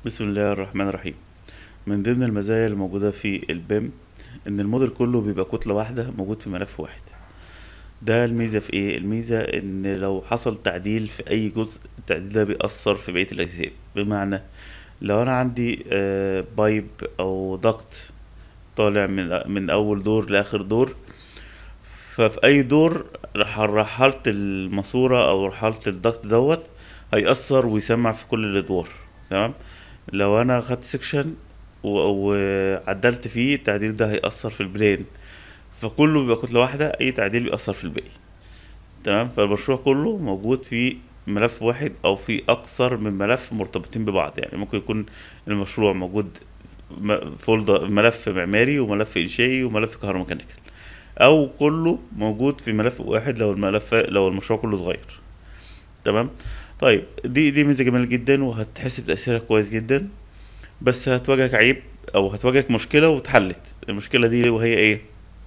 بسم الله الرحمن الرحيم من ضمن المزايا الموجودة في البيم ان الموديل كله بيبقى كتلة واحدة موجود في ملف واحد ده الميزة في ايه الميزة ان لو حصل تعديل في اي جزء التعديل ده بيأثر في بقية الاجزاء بمعنى لو انا عندي آه، بايب او ضغط طالع من من اول دور لاخر دور ففي اي دور رح- رحلت الماسورة او رحلت الضغط دوت هيأثر ويسمع في كل الادوار تمام لو انا خدت سيكشن وعدلت فيه التعديل ده هيأثر في البلين فكله بيبقى كتلة واحدة اي تعديل بيأثر في الباقي تمام فالمشروع كله موجود في ملف واحد او في اكثر من ملف مرتبطين ببعض يعني ممكن يكون المشروع موجود م- فولدر ملف معماري وملف انشائي وملف كهروميكانيكال او كله موجود في ملف واحد لو الملف لو المشروع كله صغير تمام طيب دي دي ميزه جميله جدا وهتحس بتاثيرها كويس جدا بس هتواجهك عيب او هتواجهك مشكله واتحلت المشكله دي وهي ايه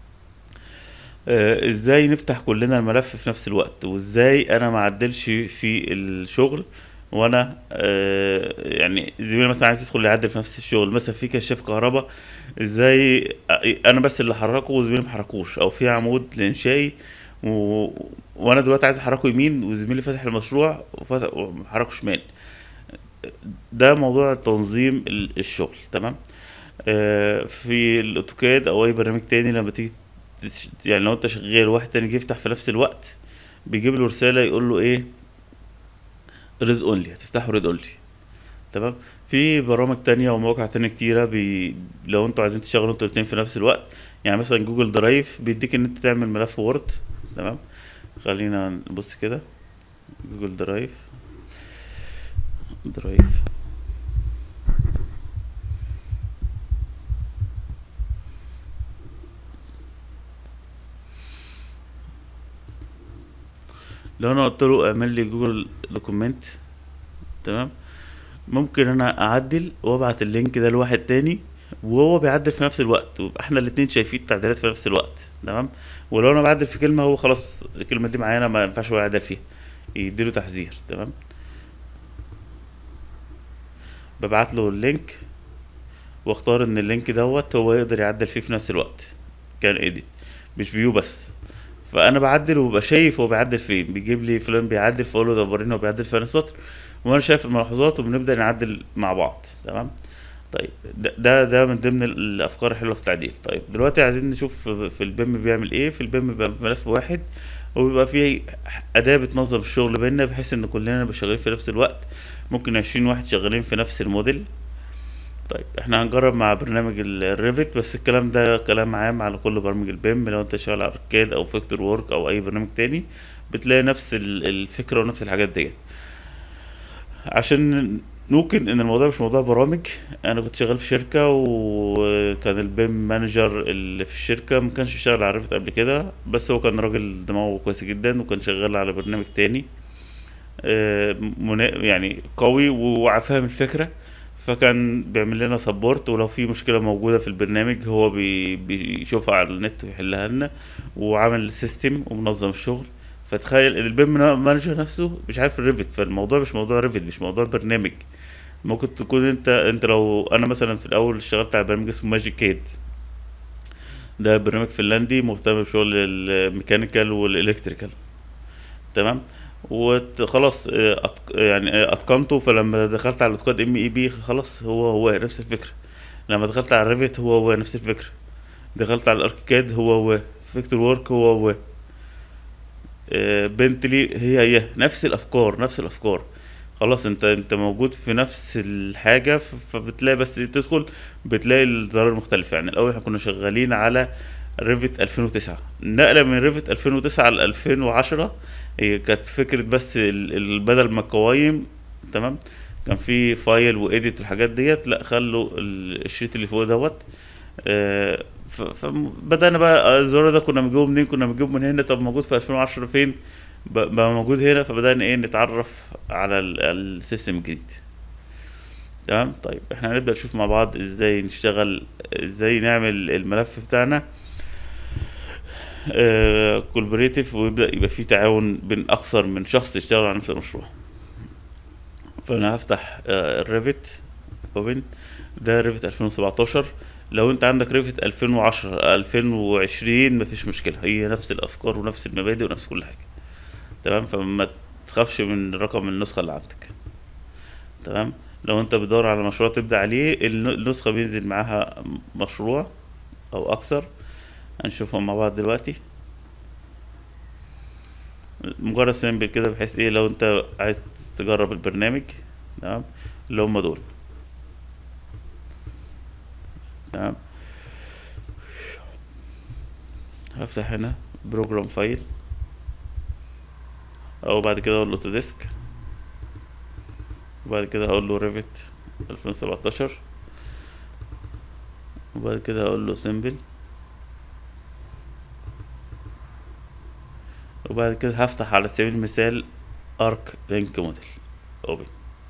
آه ازاي نفتح كلنا الملف في نفس الوقت وازاي انا ما اعدلش في الشغل وانا آه يعني زميلي مثلا عايز يدخل يعدل في نفس الشغل مثلا في كشاف كهرباء ازاي انا بس اللي حركه وزميلي ما حركوش او في عمود لانشائي و... وانا دلوقتي عايز احركه يمين وزميلي فاتح المشروع وفتح وحركه شمال ده موضوع تنظيم ال- الشغل تمام آه في الاوتوكاد او اي برنامج تاني لما تيجي تش- يعني لو انت شغال واحد تاني جه يفتح في نفس الوقت بيجيب له رساله يقول له ايه ريد اونلي هتفتحه ريد اونلي تمام في برامج تانية ومواقع تانية كتيرة بي... لو انتوا عايزين تشتغلوا انتوا الاتنين في نفس الوقت يعني مثلا جوجل درايف بيديك ان انت تعمل ملف وورد تمام خلينا نبص كده جوجل درايف درايف لو انا قلت له اعمل لي جوجل دوكيمنت تمام ممكن انا اعدل وابعت اللينك ده لواحد تاني وهو بيعدل في نفس الوقت ويبقى احنا الاتنين شايفين التعديلات في نفس الوقت تمام ولو انا بعدل في كلمه هو خلاص الكلمه دي معينه ما ينفعش هو يعدل فيها يديله تحذير تمام ببعت له اللينك واختار ان اللينك دوت هو يقدر يعدل فيه في نفس الوقت كان ايديت مش فيو بس فانا بعدل وببقى شايف هو بيعدل فين بيجيب لي فلان بيعدل فاقول له ده وريني هو بيعدل في أنهي سطر وانا شايف الملاحظات وبنبدا نعدل مع بعض تمام طيب ده ده, ده من ضمن الافكار الحلوه في التعديل طيب دلوقتي عايزين نشوف في البيم بيعمل ايه في البيم بيبقى ملف واحد وبيبقى فيه اداه بتنظم الشغل بينا بحيث ان كلنا نبقى شغالين في نفس الوقت ممكن عشرين واحد شغالين في نفس الموديل طيب احنا هنجرب مع برنامج الريفت بس الكلام ده كلام عام على كل برامج البيم لو انت شغال على اركاد او فيكتور وورك او اي برنامج تاني بتلاقي نفس ال- الفكره ونفس الحاجات ديت عشان نوكن ان الموضوع مش موضوع برامج انا كنت شغال في شركه وكان البيم مانجر اللي في الشركه ما كانش شغال على ريفت قبل كده بس هو كان راجل دماغه كويس جدا وكان شغال على برنامج تاني آه، منا- يعني قوي وفاهم الفكره فكان بيعمل لنا سبورت ولو في مشكله موجوده في البرنامج هو بي بيشوفها على النت ويحلها لنا وعامل سيستم ومنظم الشغل فتخيل ان البيم مانجر نفسه مش عارف الريفت فالموضوع مش موضوع ريفت مش موضوع برنامج ممكن تكون انت انت لو انا مثلا في الاول اشتغلت على برنامج اسمه ماجيك كيد ده برنامج فنلندي مهتم بشغل الميكانيكال والالكتريكال تمام وخلاص يعني آه، اتقنته فلما دخلت على الاوتوكاد ام اي بي خلاص هو هو نفس الفكره لما دخلت على الريفت هو هو نفس الفكره دخلت على الاركيكاد هو هو فيكتور وورك هو هو آه، بنتلي هي هي نفس الافكار نفس الافكار خلاص انت انت موجود في نفس الحاجه ف- فبتلاقي بس تدخل بتلاقي الزرار مختلف يعني الاول احنا كنا شغالين على ريفت 2009 نقله من ريفت 2009 ل 2010 هي كانت فكره بس ال- ال- بدل ما القوايم تمام كان في فايل وايديت والحاجات ديت لا خلوا ال- الشريط اللي فوق دوت آه، ف- فبدأنا بقى الزرار ده كنا بنجيبه منين كنا بنجيبه من هنا طب موجود في 2010 فين ب- بقى موجود هنا فبدأنا ايه نتعرف على ال- السيستم الجديد تمام طيب احنا هنبدأ نشوف مع بعض ازاي نشتغل ازاي نعمل الملف بتاعنا كولبريتيف ويبدأ يبقى فيه تعاون بين أكثر من شخص يشتغل على نفس المشروع فأنا هفتح الريفت اوبن ده ريفت 2017 لو انت عندك ريفت 2010 2020 مفيش مشكله هي نفس الافكار ونفس المبادئ ونفس كل حاجه تمام فما تخافش من رقم النسخه اللي عندك تمام لو انت بتدور على مشروع تبدا عليه الن- النسخه بينزل معاها مشروع او اكثر هنشوفهم مع بعض دلوقتي مجرد سامبل كده بحيث ايه لو انت عايز تجرب البرنامج تمام اللي هم دول تمام هفتح هنا بروجرام فايل او بعد كده اقول له اوتوديسك وبعد كده هقول له ريفت 2017 وبعد كده هقول له سيمبل وبعد كده هفتح على سبيل المثال ارك لينك موديل اوبن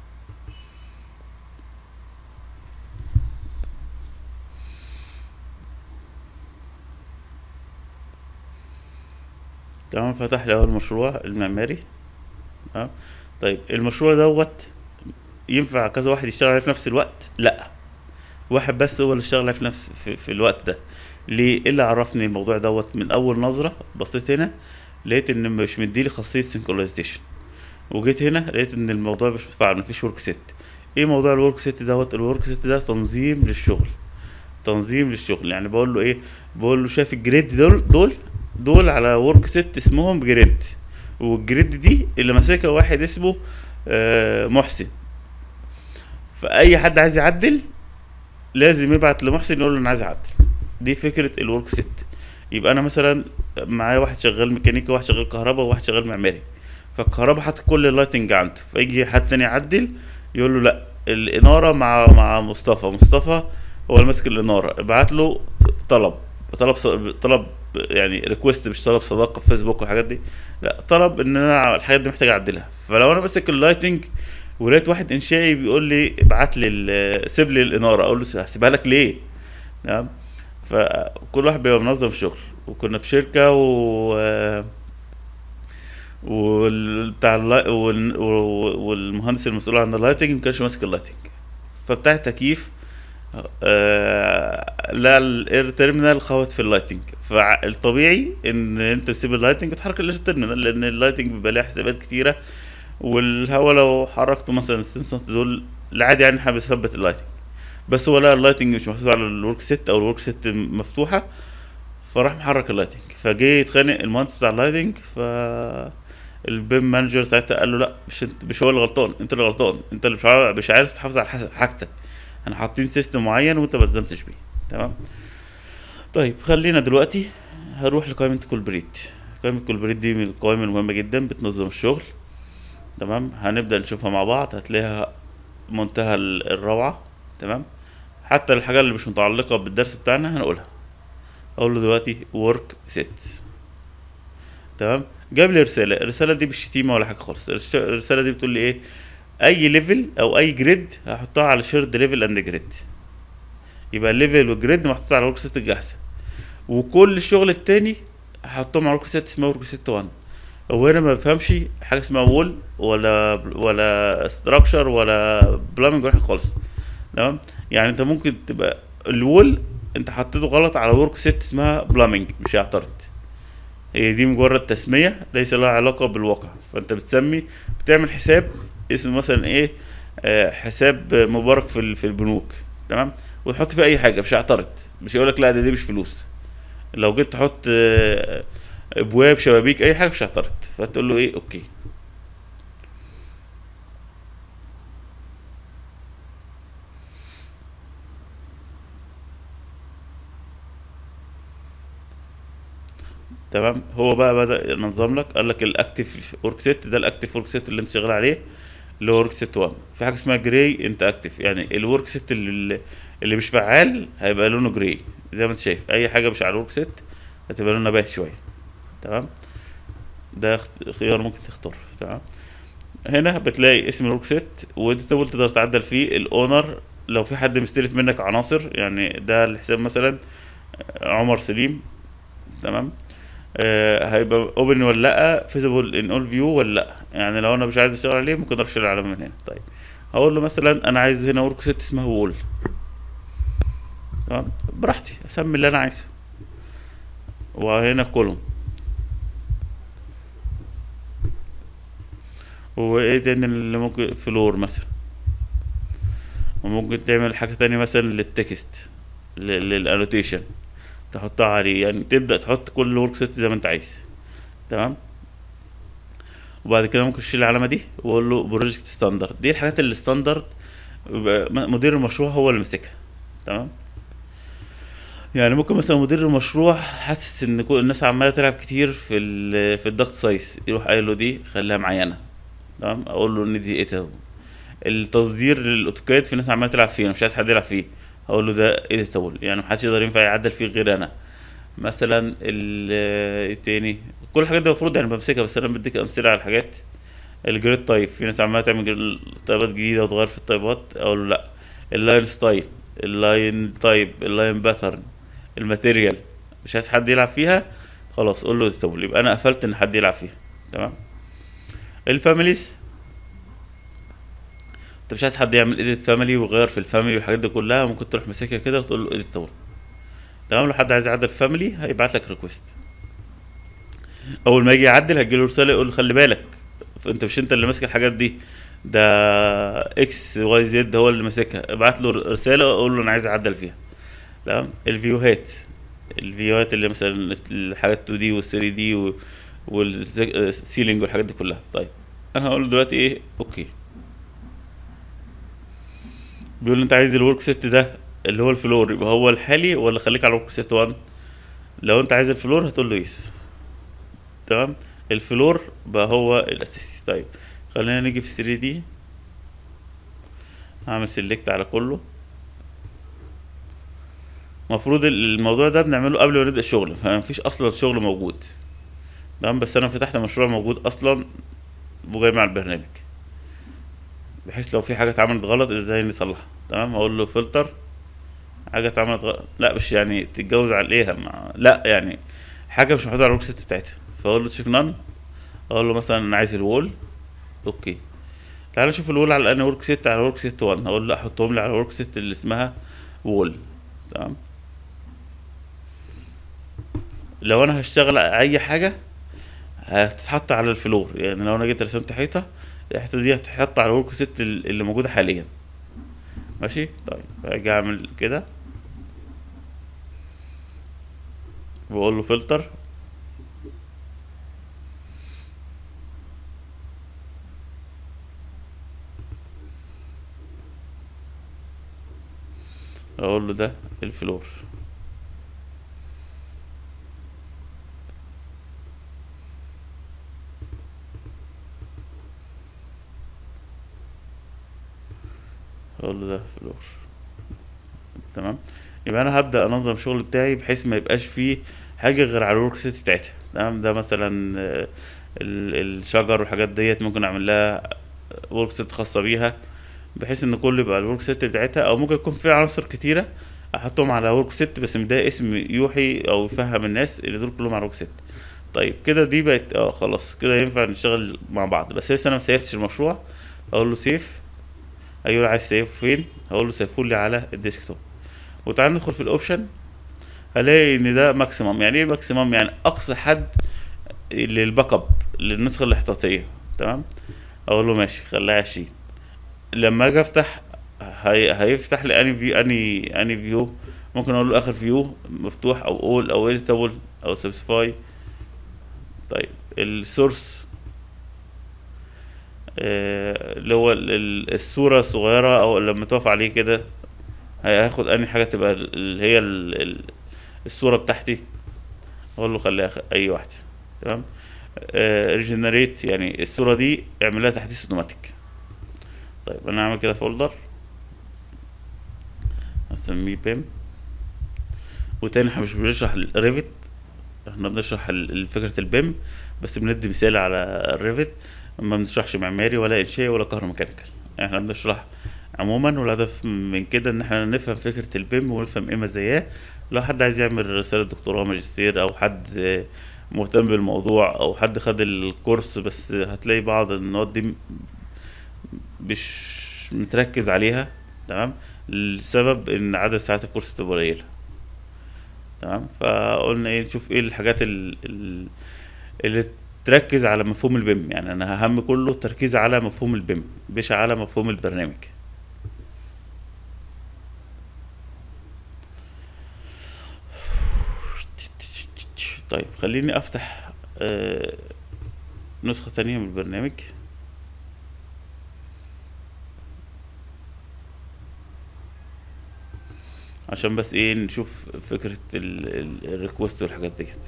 تمام فتح لي اول مشروع المعماري تمام طيب المشروع دوت ينفع كذا واحد يشتغل عليه في نفس الوقت لا واحد بس هو اللي اشتغل عليه في نفس في, في الوقت ده ليه ايه اللي عرفني الموضوع دوت من اول نظره بصيت هنا لقيت ان مش مديلي خاصيه سينكرونايزيشن وجيت هنا لقيت ان الموضوع مش متفاعل مفيش ورك سيت ايه موضوع الورك سيت دوت الورك سيت ده تنظيم للشغل تنظيم للشغل يعني بقول له ايه بقول له شايف الجريد دول دول دول على ورك سيت اسمهم جريد والجريد دي اللي ماسكها واحد اسمه آه، محسن فاي حد عايز يعدل لازم يبعت لمحسن يقول له انا عايز اعدل دي فكره الورك سيت يبقى انا مثلا معايا واحد شغال ميكانيكا وواحد شغال كهرباء وواحد شغال معماري فالكهرباء حاطط كل اللايتنج عنده فيجي حد تاني يعدل يقول له لا الاناره مع مع مصطفى مصطفى هو اللي ماسك الاناره ابعت له طلب طلب ص- طلب يعني ريكوست مش طلب صداقه في فيسبوك والحاجات دي لا طلب ان انا الحاجات دي محتاج اعدلها فلو انا ماسك اللايتنج ولقيت واحد انشائي بيقول لي ابعت لي ال- سيب لي الاناره اقول له هسيبها لك ليه تمام فكل واحد بيبقى منظم الشغل وكنا في شركه و والبتاع اللاي... وال... والمهندس المسؤول عن اللايتنج ما كانش ماسك اللايتنج فبتاع التكييف آه... لا الاير تيرمينال خبط في اللايتنج فالطبيعي ان انت تسيب اللايتنج وتحرك الاير تيرمينال لان اللايتنج بيبقى ليها حسابات كتيره والهواء لو حركته مثلا 60 سم دول العادي يعني حابب يثبت اللايتنج بس هو لا اللايتنج مش محطوط على الورك سيت او الورك سيت مفتوحه فراح محرك اللايتنج فجه يتخانق المهندس بتاع اللايتنج ف البيم مانجر ساعتها قال له لا مش انت مش هو اللي غلطان انت اللي غلطان انت اللي مش عارف مش عارف تحافظ على حس- حاجتك احنا حاطين سيستم معين وانت ما التزمتش بيه تمام طيب خلينا دلوقتي هروح لقائمة كولبريت قائمة كولبريت دي من القوائم المهمة جدا بتنظم الشغل تمام هنبدأ نشوفها مع بعض هتلاقيها منتهى ال- الروعة تمام حتى الحاجة اللي مش متعلقة بالدرس بتاعنا هنقولها اقول له دلوقتي work set تمام جاب لي رسالة الرسالة دي مش شتيمة ولا حاجة خالص الرش- الرسالة دي بتقول لي ايه اي ليفل او اي جريد هحطها على شيرد ليفل اند جريد يبقى الليفل والجريد محطوط على ورك سيت الجاهزة وكل الشغل التاني هحطهم على ورك سيت اسمها ورك سيت 1 هو هنا ما بفهمش حاجه اسمها وول ولا ولا ستراكشر ولا بلامنج ولا حاجه خالص تمام يعني انت ممكن تبقى الوول انت حطيته غلط على ورك سيت اسمها بلامنج مش هيعترض هي دي مجرد تسميه ليس لها علاقه بالواقع فانت بتسمي بتعمل حساب اسمه مثلا ايه آه حساب مبارك في ال- في البنوك تمام وتحط فيه اي حاجه مش هيعترض مش هيقول لك لا ده دي مش فلوس لو جيت تحط آه، ابواب شبابيك اي حاجه مش هيعترض فتقول له ايه اوكي تمام هو بقى بدا ينظم لك قال لك الاكتف ورك سيت ده الاكتف ورك سيت اللي انت شغال عليه اللي هو ورك سيت 1 في حاجه اسمها جراي انت اكتف يعني الورك سيت اللي, اللي مش فعال هيبقى لونه جراي زي ما انت شايف اي حاجه مش على الورك سيت هتبقى لونها باهت شويه تمام ده اخت- خيار ممكن تختاره تمام هنا بتلاقي اسم الورك سيت وانت تقدر تقدر تعدل فيه الاونر لو في حد مستلف منك عناصر يعني ده الحساب مثلا عمر سليم تمام آه هيبقى اوبن ولا لا فيزبل ان اول فيو ولا لا يعني لو انا مش عايز اشتغل عليه ممكن اروح اشتغل عليه من هنا طيب هقول له مثلا انا عايز هنا ورك ست اسمها وول تمام براحتي اسمي اللي انا عايزه وهنا كولوم وايه تاني اللي ممكن فلور مثلا وممكن تعمل حاجة تانية مثلا للتكست للانوتيشن تحطها عليه يعني تبدأ تحط كل ورك ست زي ما انت عايز تمام وبعد كده ممكن تشيل العلامة دي واقول له بروجكت ستاندرد دي الحاجات اللي ستاندرد بيبقى م- مدير المشروع هو اللي ماسكها تمام يعني ممكن مثلا مدير المشروع حاسس ان كل الناس عماله تلعب كتير في ال في الضغط سايز يروح قايل له دي خليها معينه تمام اقول له ان دي ايه ده التصدير للاوتوكاد في ناس عماله تلعب فيه انا مش عايز حد يلعب فيه اقول له ده اديتابل يعني محدش يقدر ينفع يعدل فيه غير انا مثلا ال ايه تاني كل الحاجات دي المفروض يعني بمسكها بس انا بديك امثله على الحاجات الجريد تايب في ناس عماله تعمل جريد- تايبات جديده وتغير في التايبات اقول له لا اللاين ستايل اللاين تايب اللاين باترن الماتيريال مش عايز حد يلعب فيها خلاص قول له اديتابل يبقى انا قفلت ان حد يلعب فيها تمام الفاميليز انت مش عايز حد يعمل ايديت فاميلي ويغير في الفاميلي والحاجات دي كلها ممكن تروح ماسكها كده وتقول له اديت تمام لو حد عايز يعدل فاميلي هيبعت لك ريكويست اول ما يجي يعدل هتجيله رساله يقول له خلي بالك انت مش انت اللي ماسك الحاجات دي ده اكس واي زد هو اللي ماسكها ابعت له رساله قول له انا عايز اعدل فيها تمام الفيوهات الفيوهات اللي مثلا الحاجات 2 دي وال 3 دي والسيلينج والحاجات دي كلها طيب انا هقول له دلوقتي ايه اوكي بيقول لي انت عايز الورك سيت ده اللي هو الفلور يبقى هو الحالي ولا خليك على الورك سيت 1 لو انت عايز الفلور هتقول له يس تمام الفلور بقى هو الاساسي طيب خلينا نيجي في 3 دي هعمل سيلكت على كله المفروض الموضوع ده بنعمله قبل ما نبدا الشغل فمفيش اصلا شغل موجود تمام بس انا فتحت مشروع موجود اصلا وجاي مع البرنامج بحيث لو في حاجه اتعملت غلط ازاي نصلحها تمام اقول له فلتر حاجه اتعملت غلط لا مش يعني تتجوز عليها مع... لا يعني حاجه مش محطوطه على الورك سيت بتاعتها فاقول له تشيك نان اقول له مثلا انا عايز الوول اوكي تعال نشوف الوول على انهي ورك سيت على ورك سيت 1 اقول له لا حطهم لي على الورك سيت اللي اسمها وول تمام لو انا هشتغل على اي حاجه هتتحط على الفلور يعني لو انا جيت رسمت حيطه الحيطه دي هتتحط على الورك سيت اللي موجوده حاليا ماشي طيب اجي اعمل كده بقول له فلتر اقول له ده الفلور اقول له ده فلور تمام يبقى انا هبدا انظم الشغل بتاعي بحيث ما يبقاش فيه حاجه غير على الورك سيت بتاعتها تمام ده مثلا آه، ال- الشجر والحاجات ديت ممكن اعمل لها ورك سيت خاصه بيها بحيث ان كله يبقى الورك سيت بتاعتها او ممكن يكون في عناصر كتيره احطهم على ورك سيت بس ده اسم يوحي او يفهم الناس ان دول كلهم على ورك سيت طيب كده دي بقت اه خلاص كده ينفع نشتغل مع بعض بس لسه انا ما سيفتش المشروع اقول له سيف ايوه عايز سيف فين هقول له سيفه لي على الديسكتوب وتعال ندخل في الاوبشن هلاقي ان ده ماكسيمم يعني ايه ماكسيمم يعني اقصى حد للباك اب للنسخه الاحتياطيه تمام اقول له ماشي خليها عشرين لما اجي افتح هي... هيفتح لي اني فيو اني اني فيو ممكن اقول له اخر فيو مفتوح او اول او اديتابل او سبسيفاي طيب السورس آه، اللي هو ال- ال- الصورة الصغيرة أو لما تقف عليه كده هياخد أنهي حاجة تبقى ال- اللي هي ال- ال- الصورة بتاعتي أقول له خليها خ- أي واحدة تمام ريجنريت يعني الصورة دي اعمل لها تحديث اوتوماتيك طيب أنا هعمل كده فولدر هسميه بيم وتاني احنا مش بنشرح الريفت احنا بنشرح ال- ال- فكرة البيم بس بندي مثال على الريفت ما بنشرحش معماري ولا انشائي ولا كهروميكانيكال احنا بنشرح عموما والهدف من كده ان احنا نفهم فكرة البيم ونفهم ايه مزاياه لو حد عايز يعمل رسالة دكتوراه ماجستير او حد آه، مهتم بالموضوع او حد خد الكورس بس هتلاقي بعض النقط دي م- مش مش متركز عليها تمام لسبب ان عدد ساعات الكورس بتبقى قليله تمام فقلنا ايه نشوف ايه الحاجات ال- ال- اللي تركز على مفهوم البيم يعني انا اهم كله التركيز على مفهوم البيم مش على مفهوم البرنامج طيب خليني افتح آه، نسخة تانية من البرنامج عشان بس ايه نشوف فكرة الريكوست والحاجات ديت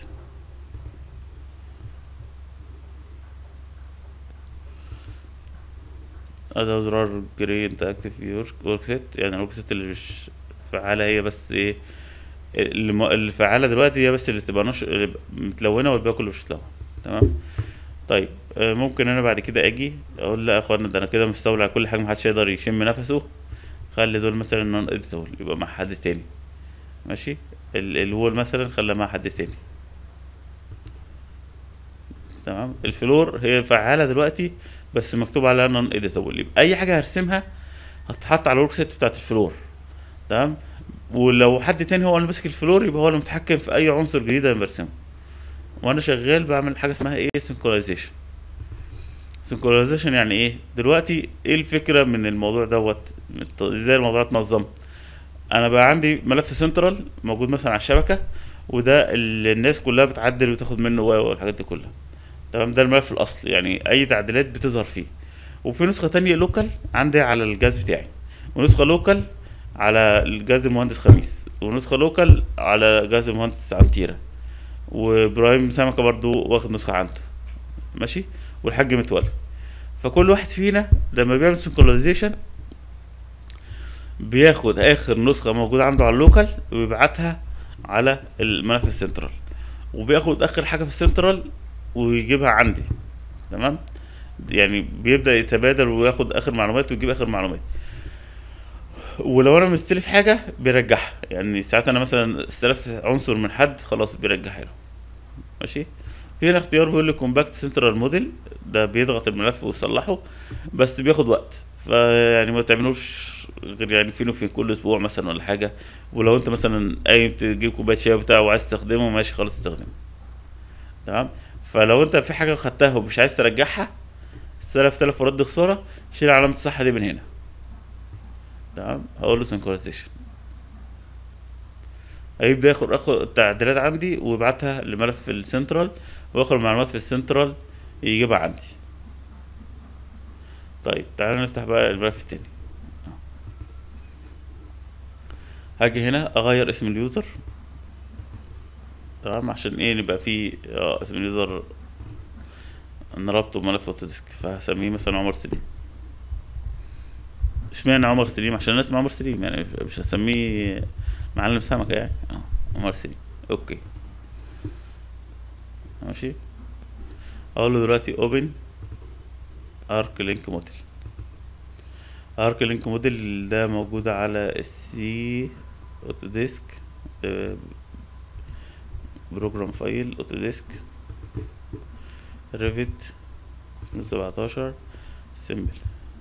ادي زرار جري انت اكتف ورك سيت يعني الورك سيت اللي مش فعالة هي بس ايه اللي م- اللي فعالة دلوقتي هي بس اللي تبقى نش... اللي متلونة والباقي كله مش متلون تمام طيب آه، ممكن انا بعد كده اجي اقول لا يا اخوانا ده انا كده مستولي على كل حاجة محدش يقدر يشم نفسه خلي دول مثلا نون اديتابل يبقى مع حد تاني ماشي ال- الوول مثلا خليها مع حد تاني تمام الفلور هي فعالة دلوقتي بس مكتوب عليها نون اديتابل يبقى اي حاجة هرسمها هتتحط على الورك سيت بتاعت الفلور تمام ولو حد تاني هو اللي ماسك الفلور يبقى هو اللي متحكم في اي عنصر جديد انا برسمه وانا شغال بعمل حاجه اسمها ايه سينكرونايزيشن سينكرونايزيشن يعني ايه دلوقتي ايه الفكره من الموضوع دوت الت- ازاي الموضوع اتنظم انا بقى عندي ملف سنترال موجود مثلا على الشبكه وده اللي الناس كلها بتعدل وتاخد منه و- والحاجات دي كلها تمام ده الملف الاصلي يعني اي تعديلات بتظهر فيه وفي نسخه تانية لوكال عندي على الجهاز بتاعي ونسخه لوكال على الجهاز المهندس خميس ونسخه لوكال على جهاز المهندس عنتيره وابراهيم سمكه برضو واخد نسخه عنده ماشي والحاج متولي فكل واحد فينا لما بيعمل سنكرونايزيشن بياخد اخر نسخه موجوده عنده على اللوكال ويبعتها على الملف السنترال وبياخد اخر حاجه في السنترال ويجيبها عندي تمام يعني بيبدا يتبادل وياخد اخر معلومات ويجيب اخر معلومات ولو انا مستلف حاجه بيرجعها يعني ساعات انا مثلا استلفت عنصر من حد خلاص بيرجعها له ماشي في هنا اختيار بيقول لي كومباكت سنترال موديل ده بيضغط الملف ويصلحه بس بياخد وقت فيعني ما تعملوش غير يعني فين وفين كل اسبوع مثلا ولا حاجه ولو انت مثلا قايم تجيب كوبايه شاي بتاعه وعايز تستخدمه ماشي خلاص استخدمه تمام فلو انت في حاجه خدتها ومش عايز ترجعها استلف تلف ورد خساره شيل علامه الصح دي من هنا تمام هقول له سنكرونايزيشن هيبدا ياخد اخد التعديلات عندي ويبعتها لملف السنترال واخد المعلومات في السنترال يجيبها عندي طيب تعالى نفتح بقى الملف التاني هاجي هنا اغير اسم اليوزر تمام عشان ايه نبقى فيه اه اسم اليوزر نربطه بملف اوتوديسك فهسميه مثلا عمر سليم اشمعنى عمر سليم عشان انا اسمي عمر سليم يعني مش هسميه معلم سمكة يعني اه عمر سليم اوكي ماشي اقول له دلوقتي اوبن ارك لينك موديل ارك لينك موديل ده موجود على السي اوتوديسك بروجرام فايل اوتوديسك ريفت 2017 سيمبل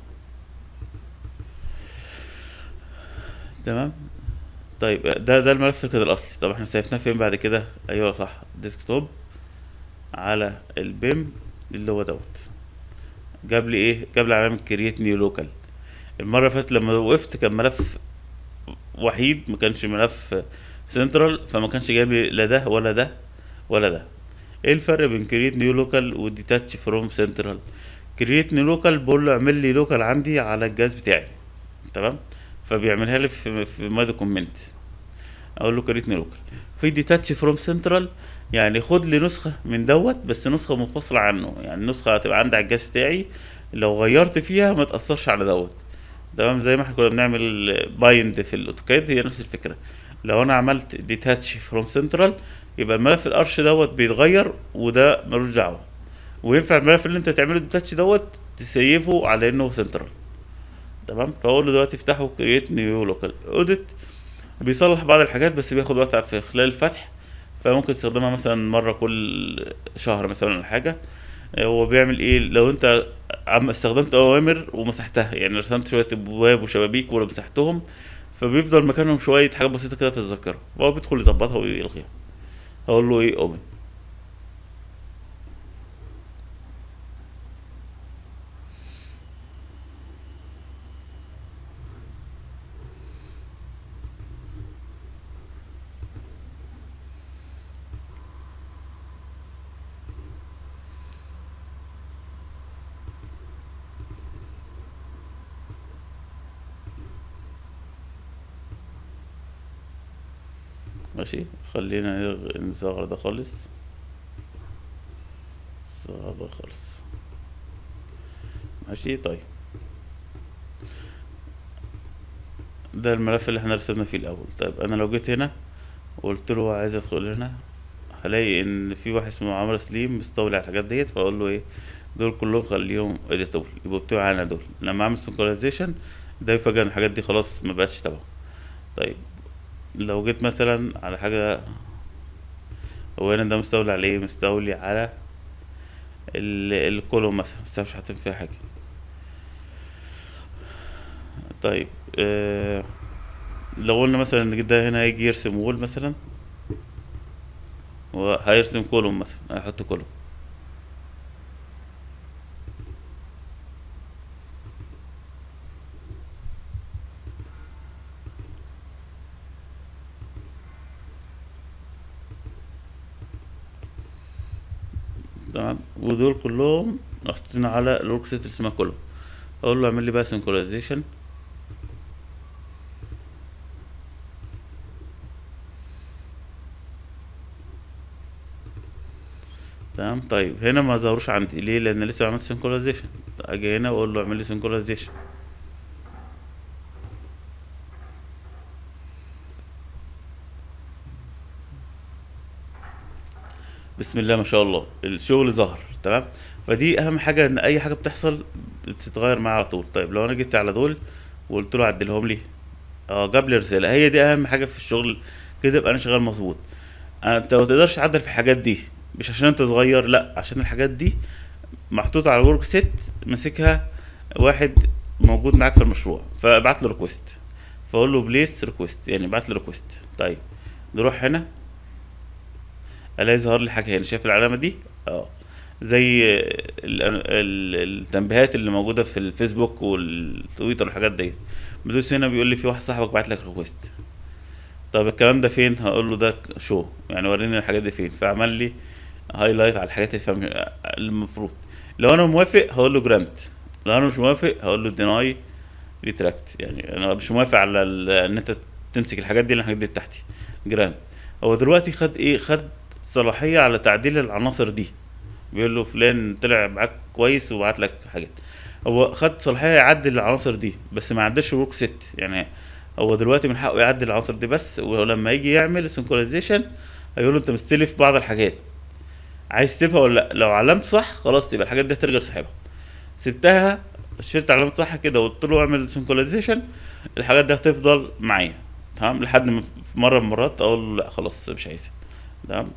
تمام طيب ده ده الملف كده الاصلي طب احنا سيفناه فين بعد كده ايوه صح ديسكتوب على البيم اللي هو دوت جاب لي ايه جاب لي علامه كرييت نيو لوكال المره اللي فاتت لما وقفت كان ملف وحيد ما كانش ملف سنترال فما كانش جايب لي لا ده ولا ده ولا ده ايه الفرق بين كرييت نيو لوكال وديتاتش فروم سنترال كرييت نيو لوكال بقول له اعمل لي لوكال عندي على الجهاز بتاعي تمام فبيعملها لي في في ماي دوكيمنت اقول له كريت نيو لوكال في ديتاتش فروم سنترال يعني خد لي نسخه من دوت بس نسخه منفصله عنه يعني نسخه هتبقى عندي على الجهاز بتاعي لو غيرت فيها ما تاثرش على دوت تمام زي ما احنا كنا بنعمل بايند في الاوتوكاد هي نفس الفكره لو انا عملت ديتاتش فروم سنترال يبقى الملف الارش دوت بيتغير وده ملوش دعوه وينفع الملف اللي انت تعمله ديتاتش دوت تسيفه على انه سنترال تمام فاقول له دلوقتي افتحه كرييت نيو لوكال اوديت بيصلح بعض الحاجات بس بياخد وقت في خلال الفتح فممكن تستخدمها مثلا مرة كل شهر مثلا ولا حاجة هو بيعمل ايه لو انت عم استخدمت اوامر ومسحتها يعني رسمت شويه ابواب وشبابيك ومسحتهم فبيفضل مكانهم شويه حاجات بسيطه كده في الذاكره وهو بيدخل يظبطها ويلغيها هقول له ايه اوبن ماشي خلينا نلغي- نصغر ده خالص نصغر ده خالص ماشي طيب ده الملف اللي احنا رسمنا فيه الاول طيب انا لو جيت هنا وقلت له عايز ادخل هنا هلاقي ان في واحد اسمه عمرو سليم مستولي على الحاجات ديت فاقول له ايه دول كلهم خليهم اديتابل يبقوا بتوعي انا دول لما اعمل سنكرونايزيشن ده يفاجئ ان الحاجات دي خلاص ما بقتش تبعه طيب لو جيت مثلا على حاجة هو هنا ده مستولي على ايه مستولي على ال- الكولوم مثلا بس أنا مش حاطين فيها حاجة طيب آه لو قلنا مثلا ان ده هنا هيجي يرسم وول مثلا وهيرسم كولوم مثلا هيحط كولوم تمام ودول كلهم محطوطين على الورك سيت اللي اسمها كولوم اقول له اعمل لي بقى سنكرونايزيشن تمام طيب هنا ما ظهروش عندي ليه لان لسه ما عملت سنكرونايزيشن اجي هنا واقول له اعمل لي سنكرونايزيشن بسم الله ما شاء الله الشغل ظهر تمام فدي اهم حاجه ان اي حاجه بتحصل بتتغير معايا على طول طيب لو انا جيت على دول وقلت له عدلهم لي اه جاب لي رساله هي دي اهم حاجه في الشغل كده يبقى انا شغال مظبوط انت ما تقدرش تعدل في الحاجات دي مش عشان انت صغير لا عشان الحاجات دي محطوطه على الورك سيت ماسكها واحد موجود معاك في المشروع فابعت له ريكوست فاقول له بليس ريكوست يعني ابعت له ريكوست طيب نروح هنا الاقي ظهر لي حاجه هنا شايف العلامه دي اه زي ال- ال- التنبيهات اللي موجوده في الفيسبوك والتويتر والحاجات دي بدوس هنا بيقول لي في واحد صاحبك بعت لك ريكوست طب الكلام ده فين هقول له ده شو يعني وريني الحاجات دي فين فعمل لي هايلايت على الحاجات اللي فاهم المفروض لو انا موافق هقول له جرانت لو انا مش موافق هقول له ديناي ريتراكت يعني انا مش موافق على ال- ان انت تمسك الحاجات دي لان الحاجات دي بتاعتي جرانت هو دلوقتي خد ايه خد صلاحيه على تعديل العناصر دي بيقول له فلان طلع معاك كويس وبعت لك حاجات هو خد صلاحيه يعدل العناصر دي بس ما عدلش ورك سيت يعني هو دلوقتي من حقه يعدل العناصر دي بس ولما يجي يعمل سنكرونايزيشن هيقول له انت مستلف بعض الحاجات عايز تسيبها ولا لا لو علمت صح خلاص يبقى الحاجات دي هترجع صاحبها سبتها شلت علامة صح كده وقلت له اعمل سنكرونايزيشن الحاجات دي هتفضل معايا تمام لحد ما في مره من المرات اقول له لا خلاص مش عايزها تمام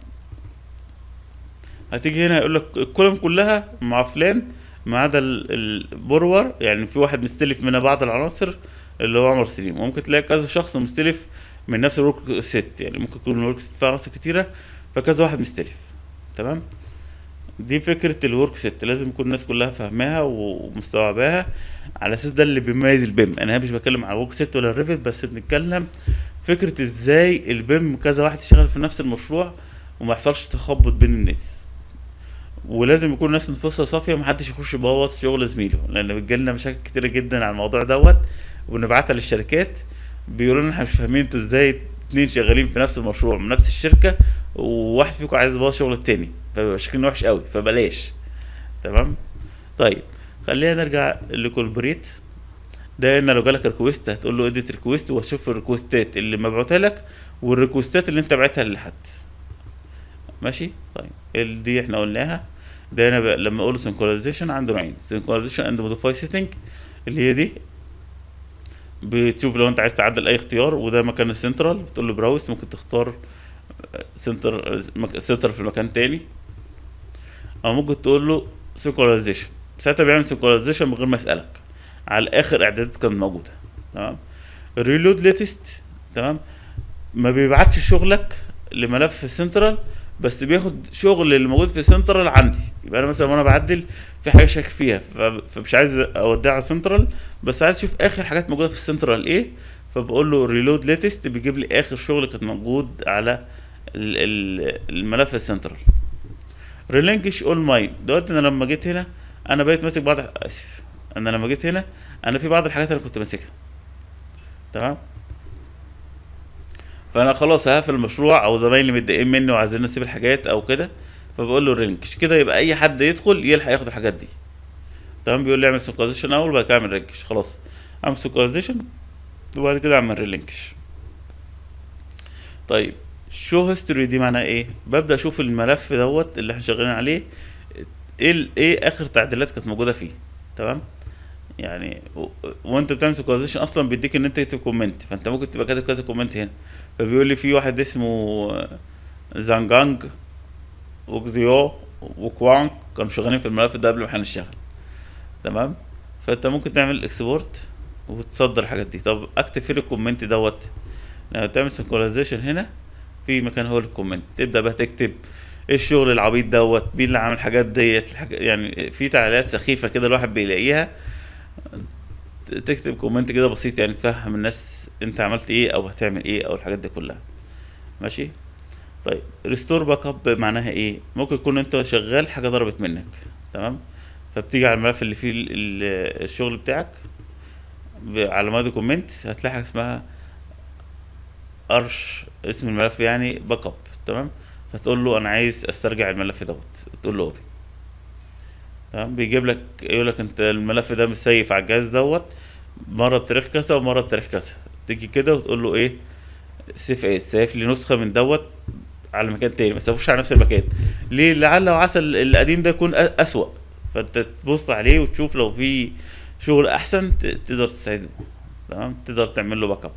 هتيجي هنا يقول لك الكولم كلها مع فلان ما عدا ال- البرور يعني في واحد مستلف منها بعض العناصر اللي هو عمر سليم وممكن تلاقي كذا شخص مستلف من نفس الورك سيت يعني ممكن يكون الورك سيت فيها عناصر كتيره فكذا واحد مستلف تمام دي فكرة الورك سيت لازم يكون الناس كلها فاهماها ومستوعباها على اساس ده اللي بيميز البيم انا مش بتكلم على الورك سيت ولا الريفت بس بنتكلم فكرة ازاي البيم كذا واحد يشتغل في نفس المشروع وما يحصلش تخبط بين الناس ولازم يكون الناس نفوسها صافية ومحدش يخش يبوظ شغل زميله لان بتجيلنا مشاكل كتيرة جدا على الموضوع دوت وبنبعتها للشركات بيقولوا لنا احنا مش فاهمين انتوا ازاي اتنين شغالين في نفس المشروع من نفس الشركة وواحد فيكم عايز يبوظ شغل التاني فبيبقى شكلنا وحش قوي فبلاش تمام طيب خلينا نرجع لكولبريت ده ان لو جالك ريكوست هتقول له اديت ريكوست وهتشوف الريكوستات اللي مبعوتها لك والريكوستات اللي انت بعتها لحد ماشي طيب ال- دي احنا قلناها ده انا بقى لما اقول سنكرونايزيشن عنده نوعين سنكرونايزيشن اند موديفاي سيتنج اللي هي دي بتشوف لو انت عايز تعدل اي اختيار وده مكان السنترال بتقول له براوس ممكن تختار سنتر سنتر في مكان تاني او ممكن تقول له سينكرونايزيشن ساعتها بيعمل سينكرونايزيشن من غير ما يسالك على اخر اعدادات كانت موجوده تمام الريلود ليتست تمام ما بيبعتش شغلك لملف سنترال بس بياخد شغل اللي موجود في سنترال عندي يبقى انا مثلا وانا بعدل في حاجه شاك فيها ف- فمش عايز اوديها على سنترال بس عايز اشوف اخر حاجات موجوده في السنترال ايه فبقول له ريلود ليتست بيجيب لي اخر شغل كان موجود على ال- ال- الملف السنترال ريلينكش اول ماين دلوقتي انا لما جيت هنا انا بقيت ماسك بعض اسف انا لما جيت هنا انا في بعض الحاجات اللي كنت ماسكها تمام فانا خلاص هقفل المشروع او زمايلي متضايقين مني وعايزين نسيب الحاجات او كده فبقول له رينكش كده يبقى اي حد يدخل يلحق ياخد الحاجات دي تمام بيقول لي اعمل سنكرايزيشن اول وبعد كده اعمل رينكش خلاص اعمل سنكرايزيشن وبعد كده اعمل ريلينكش طيب شو هيستوري دي معناها ايه ببدا اشوف الملف دوت اللي احنا شغالين عليه ايه ال- ايه اخر تعديلات كانت موجوده فيه تمام يعني و- وانت بتعمل سيكواليزيشن اصلا بيديك ان انت تكتب كومنت فانت ممكن تبقى كاتب كذا كومنت هنا فبيقول لي في واحد اسمه زانجانج وكزيو وكوانك كانوا شغالين في الملف ده قبل ما احنا نشتغل تمام فانت ممكن تعمل اكسبورت وتصدر الحاجات دي طب اكتب فين الكومنت دوت لما تعمل سينكرونايزيشن هنا في مكان هو الكومنت تبدا بقى تكتب ايه الشغل العبيط دوت مين اللي عامل الحاجات ديت الحاجة يعني في تعليقات سخيفه كده الواحد بيلاقيها ت- تكتب كومنت كده بسيط يعني تفهم الناس انت عملت ايه او هتعمل ايه او الحاجات دي كلها ماشي طيب ريستور باك اب معناها ايه ممكن يكون انت شغال حاجه ضربت منك تمام فبتيجي على الملف اللي فيه ال- ال- الشغل بتاعك ب- على ماي دوكيمنت هتلاقي حاجه اسمها ارش اسم الملف يعني باك اب تمام فتقول له انا عايز استرجع الملف دوت تقول له اوبي تمام بيجيب لك يقول لك انت الملف ده مسيف على الجهاز دوت مره بتاريخ كذا ومره بتاريخ كذا تيجي كده وتقول له ايه سيف ايه سيف لي نسخه من دوت على مكان تاني ما تسيفوش على نفس المكان ليه لعل وعسى ال- القديم ده يكون أ- اسوأ فانت تبص عليه وتشوف لو في شغل احسن ت- تقدر تساعده تمام تقدر تعمل له باك اب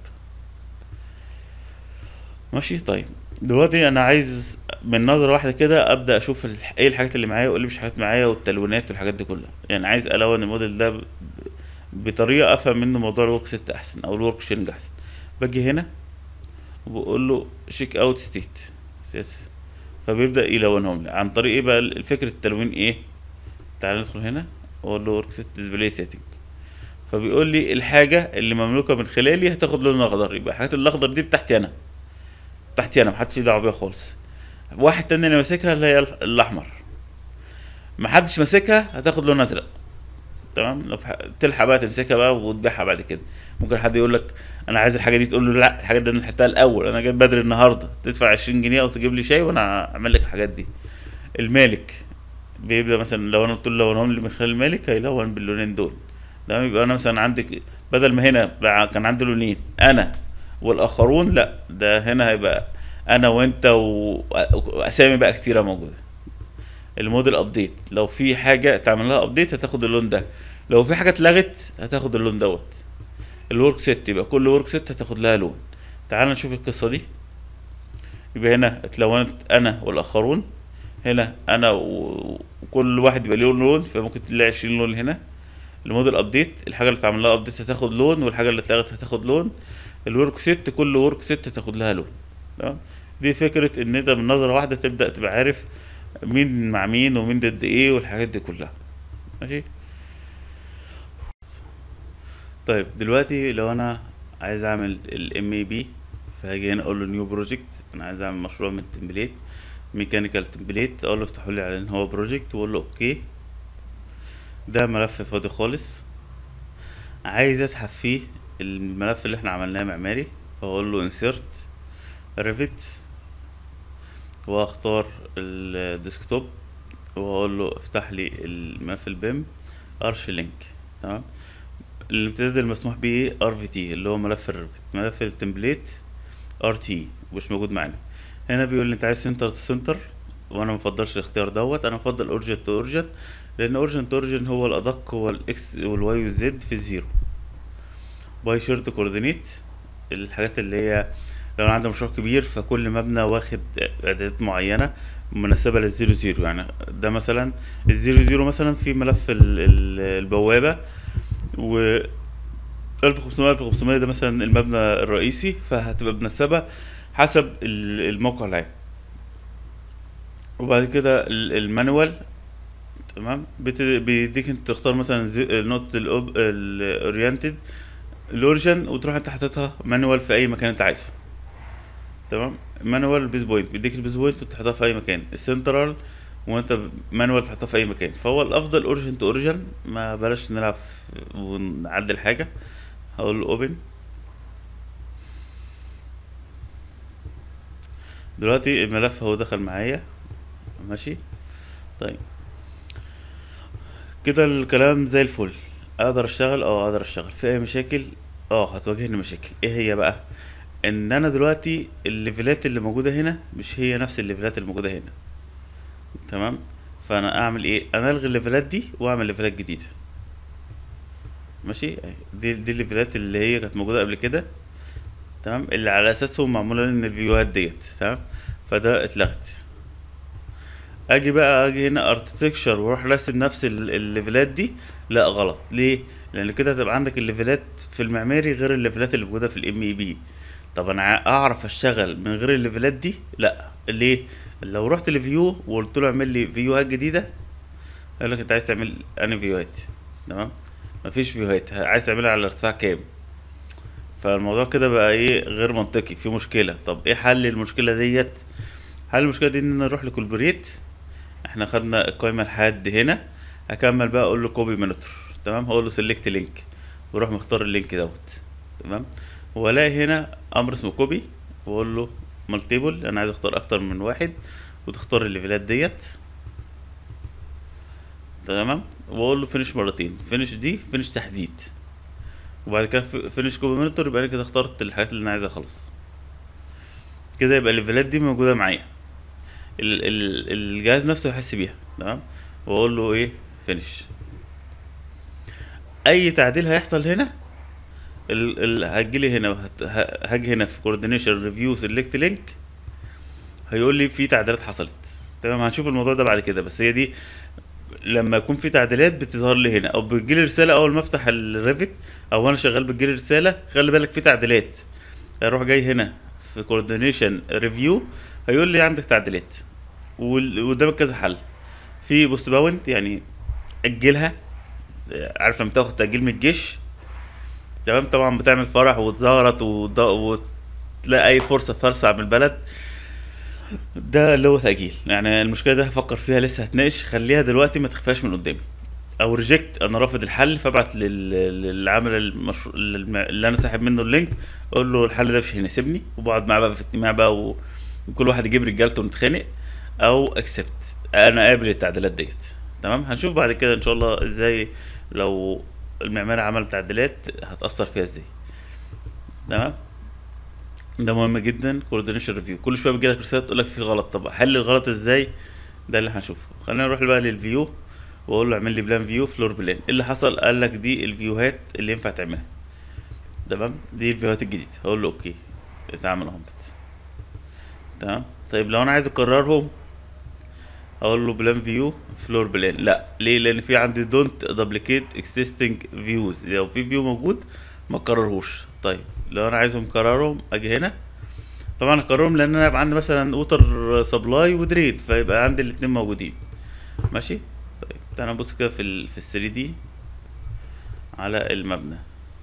ماشي طيب دلوقتي انا عايز من نظره واحده كده ابدا اشوف الح- ايه الحاجات اللي معايا وايه اللي مش حاجات معايا والتلوينات والحاجات دي كلها يعني عايز الون الموديل ده ب- بطريقه افهم منه موضوع الورك سيت احسن او الورك شيرنج احسن باجي هنا وبقول له شيك اوت ستيت فبيبدا يلونهم لي عن طريق ايه بقى الفكره التلوين ايه تعال ندخل هنا واقول له ورك سيت ديسبلاي سيتنج فبيقول لي الحاجه اللي مملوكه من خلالي هتاخد لون اخضر يبقى الحاجات الاخضر دي بتاعتي انا بتاعتي انا محدش ليه دعوه بيها خالص واحد تاني اللي ماسكها اللي هي ال- الاحمر محدش ماسكها هتاخد لون ازرق تمام لو في ح- تلحق بقى تمسكها بقى وتبيعها بعد كده ممكن حد يقول لك انا عايز الحاجه دي تقول له لا الحاجات دي انا لحقتها الاول انا جيت بدري النهارده تدفع 20 جنيه او تجيب لي شاي وانا اعمل لك الحاجات دي المالك بيبدا مثلا لو انا قلت له لونهم لي من خلال المالك هيلون باللونين دول تمام يبقى انا مثلا عندك بدل ما هنا بقى كان عندي لونين انا والاخرون لا ده هنا هيبقى انا وانت و- واسامي بقى كتيره موجوده الموديل ابديت لو في حاجه تعمل لها ابديت هتاخد اللون ده لو في حاجه اتلغت هتاخد اللون دوت الورك سيت يبقى كل ورك سيت هتاخد لها لون تعال نشوف القصه دي يبقى هنا اتلونت انا والاخرون هنا انا و- وكل واحد يبقى له لون فممكن تلاقي 20 لون هنا الموديل ابديت الحاجه اللي اتعمل لها ابديت هتاخد لون والحاجه اللي اتلغت هتاخد لون الورك سيت كل ورك سيت هتاخد لها لون تمام دي فكره ان انت من نظره واحده تبدا تبقى عارف مين مع مين ومين ضد ايه والحاجات دي كلها ماشي طيب دلوقتي لو انا عايز اعمل الام اي بي فهاجي هنا اقول له نيو بروجكت انا عايز اعمل مشروع من التمبليت ميكانيكال تمبليت اقول له افتحوا لي على ان هو بروجكت واقول له اوكي ده ملف فاضي خالص عايز اسحب فيه الملف اللي احنا عملناه معماري فاقول له انسيرت ريفت واختار الديسكتوب واقول له افتح لي الملف البيم ارش لينك تمام الامتداد المسموح به ايه ار في تي اللي هو ملف الريفت ملف التمبليت ار تي مش موجود معانا هنا بيقول لي انت عايز سنتر تو سنتر وانا مفضلش الاختيار دوت انا مفضل اورجن تو اورجن لان اورجن تو اورجن هو الادق هو الاكس والواي والزد في الزيرو باي شيرت كوردينيت الحاجات اللي هي لو انا عندي مشروع كبير فكل مبنى واخد اعدادات معينه مناسبه للزيرو زيرو يعني ده مثلا الزيرو زيرو مثلا في ملف ال- ال- البوابه و 1500 1500 ده مثلا المبنى الرئيسي فهتبقى مناسبه حسب ال- الموقع العام وبعد كده ال- المانوال تمام بت- بيديك انت تختار مثلا زي- نقطة الاورينتد الاوريجن وتروح انت حاططها مانوال في اي مكان انت عايزه تمام مانوال البيز بوينت بيديك البيز بوينت وتحطها في اي مكان السنترال وانت مانوال تحطها في اي مكان فهو الافضل اوريجن تو اوريجن ما بلاش نلعب في- ونعدل حاجه هقول له اوبن دلوقتي الملف هو دخل معايا ماشي طيب كده الكلام زي الفل اقدر اشتغل اه اقدر اشتغل في اي مشاكل اه هتواجهني مشاكل ايه هي بقى ان انا دلوقتي الليفلات اللي موجوده هنا مش هي نفس الليفلات اللي موجوده هنا تمام فانا اعمل ايه انا الغي الليفلات دي واعمل ليفلات جديده ماشي أهي. دي دي الليفلات اللي هي كانت موجوده قبل كده تمام اللي على اساسهم معموله ان الفيوهات ديت تمام فده اتلغت اجي بقى اجي هنا اركتكشر واروح راسم نفس ال- الليفلات دي لا غلط ليه لان كده هتبقى عندك الليفلات في المعماري غير الليفلات اللي موجوده في الام اي بي طب انا ع- اعرف اشتغل من غير الليفلات دي لا ليه لو رحت لفيو وقلت له اعمل لي فيوهات جديده يقول لك انت عايز تعمل انهي فيوهات تمام مفيش فيوهات عايز تعملها على ارتفاع كام فالموضوع كده بقى ايه غير منطقي في مشكله طب ايه حل المشكله ديت حل المشكله دي ان انا اروح لكولبريت احنا خدنا القائمه لحد هنا اكمل بقى اقول له كوبي مونيتور تمام هقول له سيلكت لينك واروح مختار اللينك دوت تمام والاقي هنا امر اسمه كوبي واقول له مالتيبل انا عايز اختار اكتر من واحد وتختار الليفلات ديت تمام واقول له فينش مرتين فينش دي فينش تحديد وبعد كده فينش كوبي مونيتور يبقى انا كده اخترت الحاجات اللي انا عايزها خلاص كده يبقى الليفلات دي موجوده معايا ال- ال- الجهاز نفسه يحس بيها تمام واقول له ايه فينش اي تعديل هيحصل هنا ال ال هتجيلي هنا هت- ه- هاجي هنا في كوردينيشن ريفيو سيلكت لينك هيقول لي في تعديلات حصلت تمام هنشوف الموضوع ده بعد كده بس هي دي لما يكون في تعديلات بتظهر لي هنا او بتجيلي رساله اول ما افتح الريفت او وانا شغال بتجيلي رساله خلي بالك في تعديلات اروح جاي هنا في كوردينيشن ريفيو هيقول لي عندك تعديلات وال- وقدامك كذا حل في بوست باوند يعني اجلها عارف لما تاخد تاجيل من الجيش تمام طبعا بتعمل فرح وتزغرط وت- وتلاقي اي فرصه تفرسع من البلد ده اللي هو تاجيل يعني المشكله دي هفكر فيها لسه هتناقش خليها دلوقتي ما تخفاش من قدامي او ريجكت انا رافض الحل فابعت لل- للعامل المشروع اللي انا ساحب منه اللينك اقول له الحل ده مش هيناسبني وبقعد معاه بقى في اجتماع بقى و- وكل واحد يجيب رجالته ونتخانق او اكسبت انا قابل التعديلات ديت تمام هنشوف بعد كده ان شاء الله ازاي لو المعماري عمل تعديلات هتاثر فيها ازاي تمام ده مهم جدا كوردينيشن ريفيو كل شويه بيجي لك رساله تقول لك في غلط طب احل الغلط ازاي ده اللي هنشوفه خلينا نروح بقى للفيو واقول له اعمل لي بلان فيو فلور بلان اللي حصل قال لك دي الفيوهات اللي ينفع تعملها تمام دي الفيوهات الجديده هقول له اوكي اتعمل اهو تمام طيب لو انا عايز اكررهم اقول له بلان فيو فلور بلان لا ليه لان في عندي دونت دبليكيت اكزيستنج فيوز لو في فيو موجود ما اكررهوش طيب لو انا عايزهم اكررهم اجي هنا طبعا اكررهم لان انا يبقى عندي مثلا ووتر سبلاي ودرين فيبقى عندي الاتنين موجودين ماشي طيب تعالى نبص كده في ال في ال 3 دي على المبنى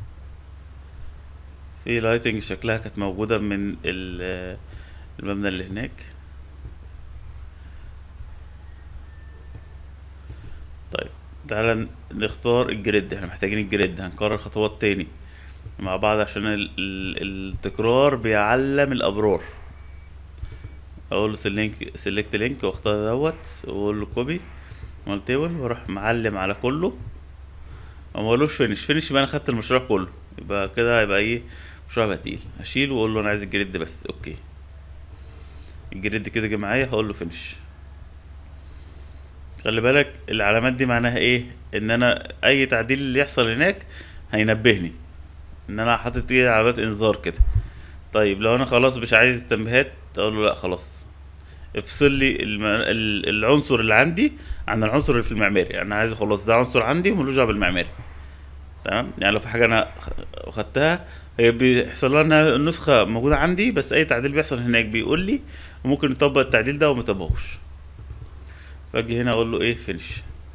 في لايتنج شكلها كانت موجودة من ال- المبنى اللي هناك طيب تعالى نختار الجريد احنا محتاجين الجريد هنكرر خطوات تاني مع بعض عشان ال ال التكرار بيعلم الابرار اقول له سيلكت سيلكت لينك واختار دوت واقول له كوبي مالتيبل واروح معلم على كله وما اقولوش فينش فينش يبقى انا خدت المشروع كله يبقى كده هيبقى ايه مشروع بقى تقيل هشيله واقول له انا عايز الجريد بس اوكي الجريد كده جه معايا هقول له فينش خلي بالك العلامات دي معناها ايه ان انا اي تعديل اللي يحصل هناك هينبهني ان انا حاطط ايه علامات انذار كده طيب لو انا خلاص مش عايز تنبيهات اقول له لا خلاص افصل لي الم... ال- العنصر اللي عندي عن العنصر اللي في المعماري انا عايز خلاص ده عنصر عندي وملوش دعوه بالمعماري تمام يعني لو في حاجه انا خ- خدتها هي بيحصل لها انها النسخه موجوده عندي بس اي تعديل بيحصل هناك بيقول لي وممكن يطبق التعديل ده وما يطبقوش فاجي هنا اقول له ايه فينش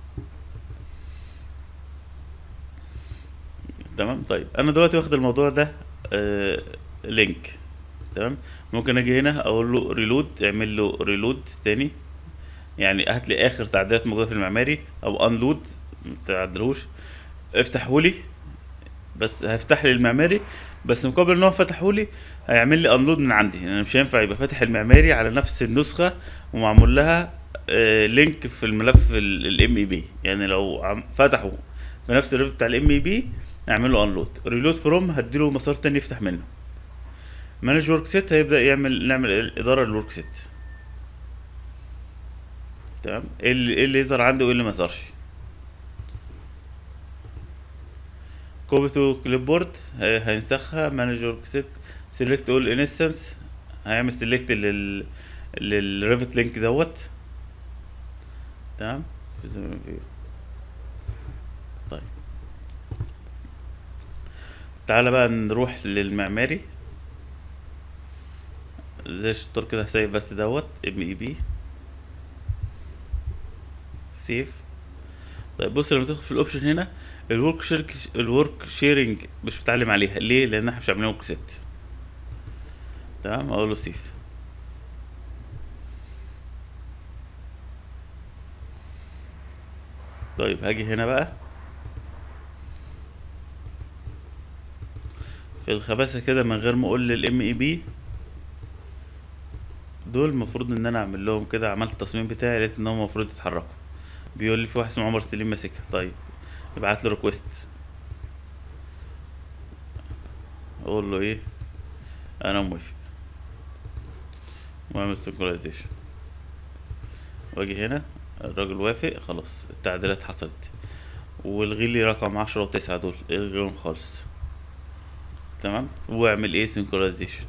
تمام طيب انا دلوقتي واخد الموضوع ده آه لينك تمام ممكن اجي هنا اقول له ريلود اعمل له ريلود تاني يعني هات لي اخر تعديلات موجوده في المعماري او انلود ما تعدلهوش افتحه لي بس هيفتح لي المعماري بس مقابل ان هو فتحه لي هيعمل لي انلود من عندي انا مش هينفع يبقى فاتح المعماري على نفس النسخه ومعمول لها آه لينك في الملف الام اي بي يعني لو عم فتحه بنفس الريفت بتاع الام اي بي اعمل له انلود ريلود فروم هديله مسار تاني يفتح منه مانج ورك سيت هيبدا يعمل نعمل اداره للورك سيت تمام ايه اللي ايه اللي يظهر عندي وايه اللي ما يظهرش كوبي تو كليب بورد هينسخها مانج ورك سيت سيلكت اول انستنس هيعمل سيلكت لل للريفت لينك دوت تمام في زمن فيو طيب تعالى بقى نروح للمعماري زي الشطار كده هسيب بس دوت ام اي بي سيف طيب بص لما تدخل في الاوبشن هنا الورك شيرك الورك شيرنج مش متعلم عليها ليه لان احنا مش عاملين ورك سيت تمام اقول له سيف طيب هاجي هنا بقى في الخباثة كده من غير ما اقول للام اي بي دول المفروض ان انا اعمل لهم كده عملت التصميم بتاعي لقيت ان هم المفروض يتحركوا بيقول لي في واحد اسمه عمر سليم ماسكها طيب ابعت له ريكويست اقول له ايه انا موافق واعمل سنكرونايزيشن واجي هنا الراجل وافق خلاص التعديلات حصلت والغي لي رقم عشرة وتسعة دول الغيهم خالص تمام واعمل ايه سنكرونايزيشن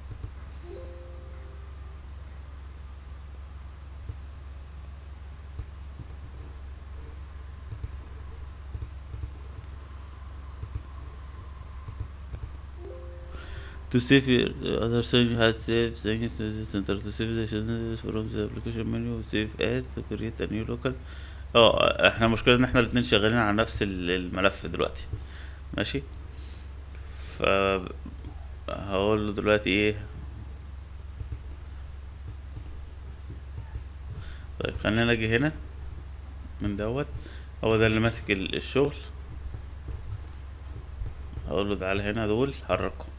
to save your other thing has save things to the center to save the changes from the application menu save as to create a new local اه احنا المشكلة ان احنا الاتنين شغالين على نفس ال- الملف دلوقتي ماشي ف هقول له دلوقتي ايه طيب خلينا نجي هنا من دوت هو ده اللي ماسك ال- الشغل هقول له تعالى هنا دول حركهم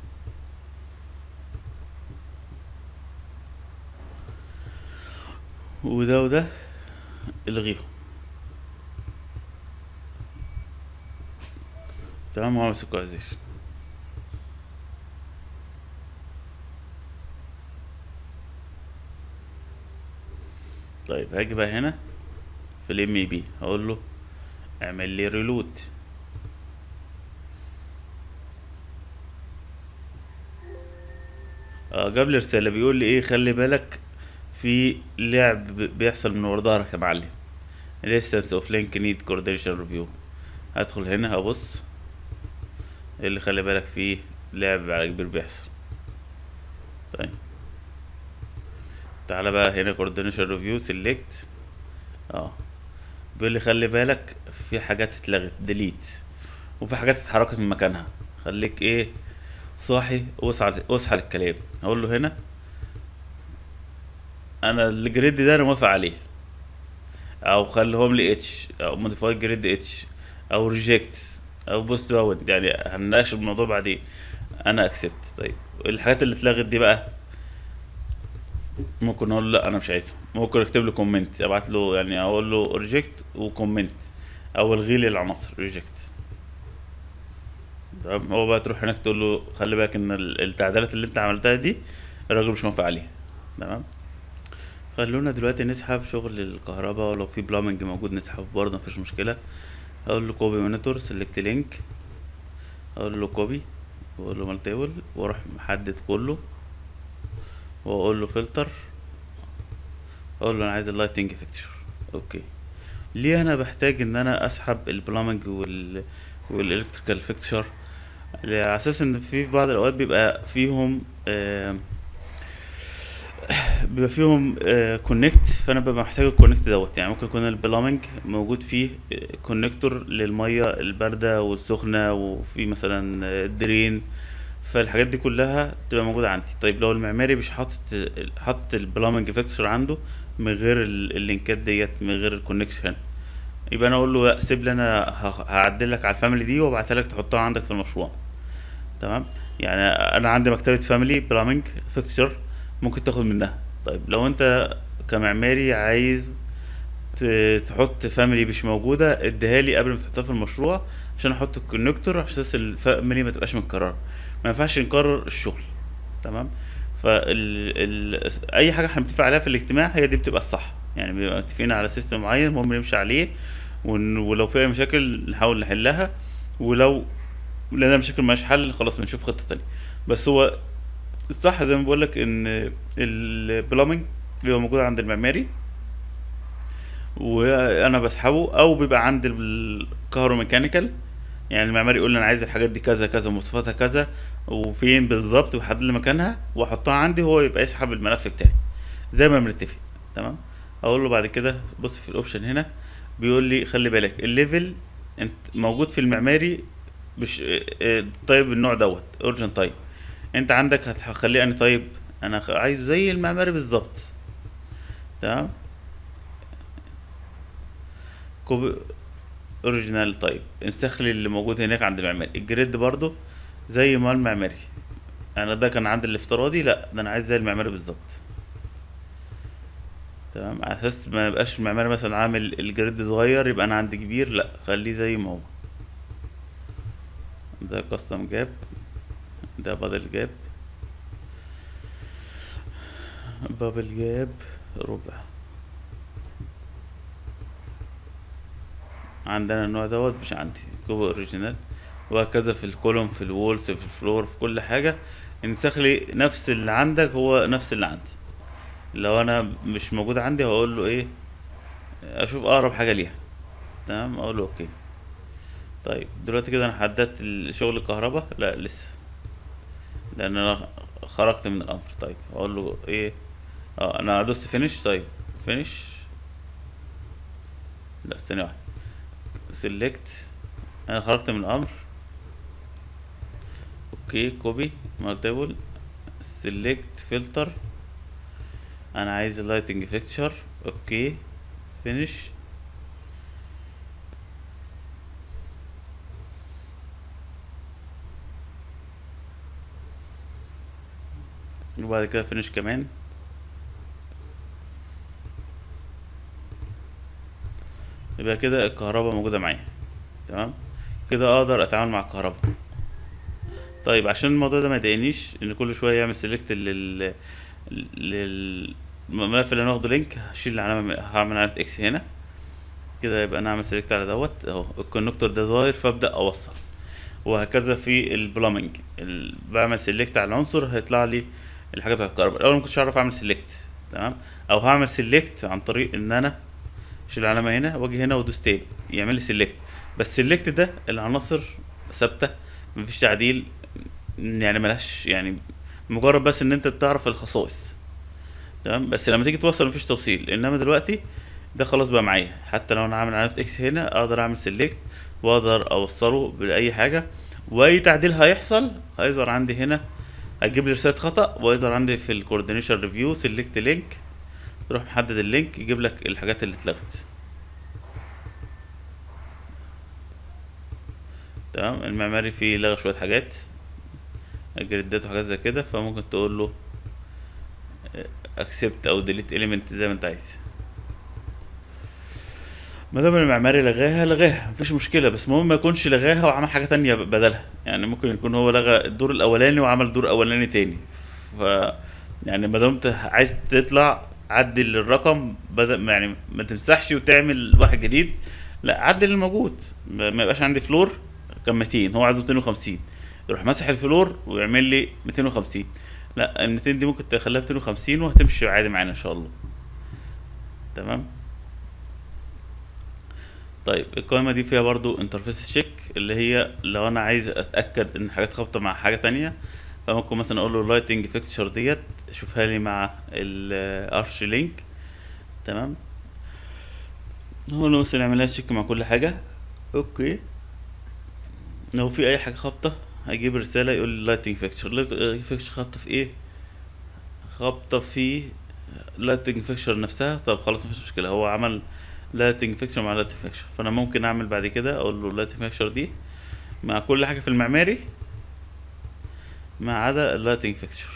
وده وده الغيهم تمام واعمل سيكولايزيشن طيب هاجي بقى هنا في الام اي بي هقول له اعمل لي ريلود اه جاب لي رسالة بيقول لي ايه خلي بالك في لعب ب- بيحصل من ورا ظهرك يا معلم instance of link need coordination review هدخل هنا هبص ايه اللي خلي بالك فيه لعب على كبير بيحصل طيب تعالى بقى هنا coordination review select اه بيقول لي خلي بالك في حاجات اتلغت delete وفي حاجات اتحركت من مكانها خليك ايه صاحي واصحى واصحى للكلام هقول له هنا انا الجريد ده انا موافق عليه او خليهم لي اتش او موديفاي جريد اتش او ريجكت او بوست باوند يعني هنناقش الموضوع بعدين انا اكسبت طيب الحاجات اللي اتلغت دي بقى ممكن اقول له لا انا مش عايزها ممكن اكتب له كومنت ابعت له يعني اقول له ريجكت وكومنت او الغي لي العناصر ريجكت تمام هو بقى تروح هناك تقول له خلي بالك ان ال- التعديلات اللي انت عملتها دي الراجل مش موافق عليها تمام خلونا دلوقتي نسحب شغل الكهرباء ولو في بلامنج موجود نسحب برضه مفيش مشكلة هقول له كوبي مونيتور سيلكت لينك هقول له كوبي واقول له مالتيبل واروح محدد كله واقول له فلتر اقول له انا عايز اللايتنج فيكتشر اوكي ليه انا بحتاج ان انا اسحب البلامنج وال والالكتريكال فيكتشر على اساس ان في بعض الاوقات بيبقى فيهم آه بيبقى فيهم كونكت فانا ببقى محتاج الكونكت دوت يعني ممكن يكون البلامنج موجود فيه كونكتور للميه البارده والسخنه وفي مثلا درين فالحاجات دي كلها تبقى موجوده عندي طيب لو المعماري مش حاطط حاطط البلامنج فيكتشر عنده من غير ال- اللينكات ديت من غير الكونكشن يبقى انا اقول له لا سيب لي انا ه- هعدل لك على الفاميلي دي وابعتها لك تحطها عندك في المشروع تمام يعني انا عندي مكتبه فاميلي بلامنج فيكتشر ممكن تاخد منها طيب لو انت كمعماري عايز ت- تحط فاميلي مش موجوده اديها لي قبل ما تحطها في المشروع عشان احط الكونكتور على اساس الفاميلي ما تبقاش متكرره ما ينفعش نكرر الشغل تمام فال ال... اي حاجه احنا بنتفق عليها في الاجتماع هي دي بتبقى الصح يعني بنبقى متفقين على سيستم معين المهم نمشي عليه ون... ولو في اي مشاكل نحاول نحلها ولو لقينا مشاكل مالهاش حل خلاص بنشوف خطه تانية بس هو الصح زي ما بقول لك ان البلامنج بيبقى موجود عند المعماري وانا بسحبه او بيبقى عند الكهروميكانيكال يعني المعماري يقول لي انا عايز الحاجات دي كذا كذا مواصفاتها كذا وفين بالظبط ويحدد لي مكانها واحطها عندي هو يبقى يسحب الملف بتاعي زي ما بنتفق تمام اقول له بعد كده بص في الاوبشن هنا بيقول لي خلي بالك الليفل انت موجود في المعماري مش اه، اه، طيب النوع دوت اورجن طيب انت عندك هتخليه اني طيب انا خ- عايزه زي المعماري بالظبط تمام كوبي اوريجينال طيب انسخ لي اللي موجود هناك عند المعماري الجريد برضو زي ما المعماري انا ده كان عندي الافتراضي لا ده انا عايز زي المعماري بالظبط تمام على اساس ما يبقاش المعماري مثلا عامل الجريد صغير يبقى انا عندي كبير لا خليه زي ما هو ده كاستم جاب ده بدل جاب بابل جاب ربع عندنا النوع دوت مش عندي كوبي اوريجينال وهكذا في الكولوم في الوولز في الفلور في كل حاجة انسخ لي نفس اللي عندك هو نفس اللي عندي لو انا مش موجود عندي هقول له ايه اشوف اقرب حاجة ليها تمام اقول له اوكي طيب دلوقتي كده انا حددت شغل الكهرباء لا لسه لان انا خرجت من الامر طيب اقول له ايه اه انا دوست فينيش طيب فينيش لا ثانية واحدة سيلكت انا خرجت من الامر اوكي كوبي مالتيبل سيلكت فلتر انا عايز اللايتنج فيكتشر اوكي فينيش وبعد كده فينيش كمان يبقى كده الكهرباء موجودة معايا تمام كده اقدر اتعامل مع الكهرباء طيب عشان الموضوع ده ما يضايقنيش ان كل شويه يعمل سيلكت لل للملف اللي انا واخده لينك هشيل العلامه من- هعمل علامه اكس هنا كده يبقى انا اعمل سيلكت على دوت اهو الكونكتور ده ظاهر فابدا اوصل وهكذا في البلامنج ال- بعمل سيلكت على العنصر هيطلع لي الحاجه بتاعت الكهرباء الاول ما كنتش اعرف اعمل سيلكت تمام او هعمل سيلكت عن طريق ان انا اشيل العلامه هنا واجي هنا وادوس تاب يعمل لي سيلكت بس سيلكت ده العناصر ثابته مفيش تعديل يعني ملهاش يعني مجرد بس ان انت تعرف الخصائص تمام بس لما تيجي توصل مفيش توصيل انما دلوقتي ده خلاص بقى معايا حتى لو انا عامل علامه اكس هنا اقدر اعمل سيلكت واقدر اوصله باي حاجه واي تعديل هيحصل هيظهر عندي هنا هتجيب لي رساله خطا ويظهر عندي في الكوردينيشن ريفيو سيلكت لينك تروح محدد اللينك يجيب لك الحاجات اللي اتلغت تمام المعماري فيه لغى شويه حاجات جريدات وحاجات زي كده فممكن تقول له اكسبت او ديليت اليمنت زي ما انت عايز ما دام المعماري لغاها لغاها مفيش مشكله بس المهم ما يكونش لغاها وعمل حاجه تانية بدلها يعني ممكن يكون هو لغى الدور الاولاني وعمل دور اولاني تاني ف يعني ما دام انت عايز تطلع عدل الرقم بدل يعني ما تمسحش وتعمل واحد جديد لا عدل الموجود ما ما يبقاش عندي فلور كان 200 هو عايزه 250 يروح مسح الفلور ويعمل لي 250 لا ال 200 دي ممكن تخليها 250 وهتمشي عادي معانا ان شاء الله تمام طيب القائمة دي فيها برضو انترفيس تشيك اللي هي لو انا عايز اتأكد ان حاجات خابطة مع حاجة تانية فممكن مثلا اقول له لايتنج فيكتشر ديت شوفها لي مع الارش لينك تمام هو له مثلا يعملها تشيك مع كل حاجة اوكي لو في اي حاجة خابطة هيجيب رسالة يقول لي لايتنج فيكتشر فيكتشر خابطة في ايه خابطة في لايتنج فيكتشر نفسها طب خلاص مفيش مشكلة هو عمل لايتنج فيكتشر مع لايتنج فيكتشر فانا ممكن اعمل بعد كده اقول له لايتنج فيكتشر دي مع كل حاجة في المعماري ما عدا اللايتنج فيكتشر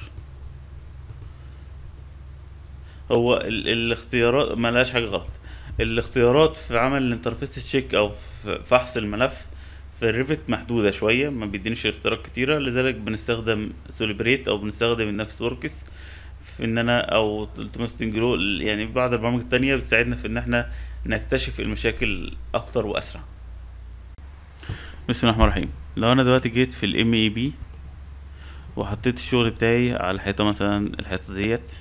هو ال الاختيارات ما لهاش حاجة غلط الاختيارات في عمل الانترفيس تشيك او في فحص الملف في الريفت محدودة شوية ما بيدينيش اختيارات كتيرة لذلك بنستخدم سوليبريت او بنستخدم النفس وركس في ان انا او التوماستنج رو يعني بعض البرامج التانية بتساعدنا في ان احنا نكتشف المشاكل اكتر واسرع بسم الله الرحمن الرحيم لو انا دلوقتي جيت في الام اي بي وحطيت الشغل بتاعي على الحيطة مثلا الحيطة ديت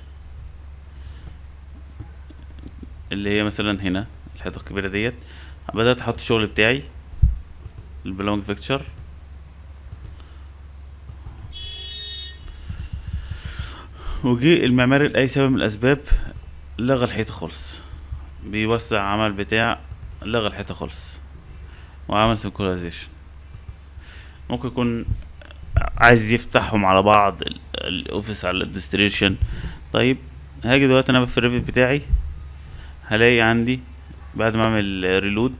اللي هي مثلا هنا الحيطة الكبيرة ديت بدأت احط الشغل بتاعي البلونج فيكتشر وجي المعماري لأي سبب من الأسباب لغى الحيطة خالص بيوسع عمل بتاع لغى الحيطة خالص وعمل سنكرونايزيشن ممكن يكون عايز يفتحهم على بعض ال- الاوفيس على الادمنستريشن طيب هاجي دلوقتي انا في الريفت بتاعي هلاقي عندي بعد ما اعمل ريلود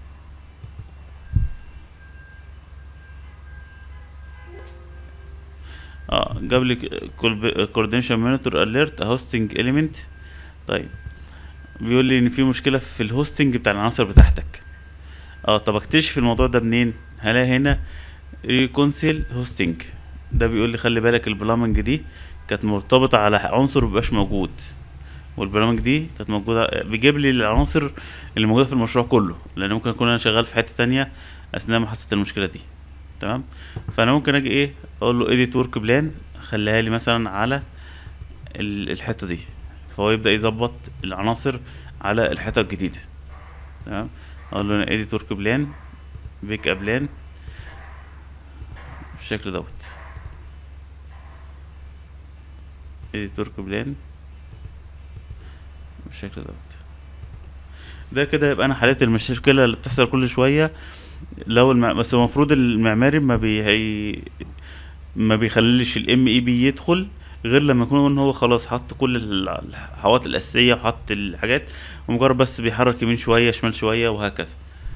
اه جاب لي كوردينيشن مونيتور اليرت هوستنج اليمنت طيب بيقول لي ان في مشكله في الهوستنج بتاع العناصر بتاعتك اه طب اكتشف الموضوع ده منين هلاقي هنا ريكونسيل هوستنج ده بيقول لي خلي بالك البلامنج دي كانت مرتبطة على عنصر مبقاش موجود والبرامج دي كانت موجودة بيجيب لي العناصر اللي موجودة في المشروع كله لأن ممكن أكون أنا شغال في حتة تانية أثناء ما حصلت المشكلة دي تمام فأنا ممكن أجي إيه أقول له edit work plan خليها لي مثلا على ال- الحتة دي فهو يبدأ يظبط العناصر على الحتة الجديدة تمام أقول له أنا edit work plan بيك بلان بالشكل دوت edit work plan بالشكل دوت ده كده يبقى انا حليت المشكله اللي بتحصل كل شويه لو المع... بس المفروض المعماري ما بي هي... ما بيخليش الام اي بي يدخل غير لما يكون هو خلاص حط كل ال- الحوائط الاساسيه وحط الحاجات ومجرد بس بيحرك يمين شويه شمال شويه وهكذا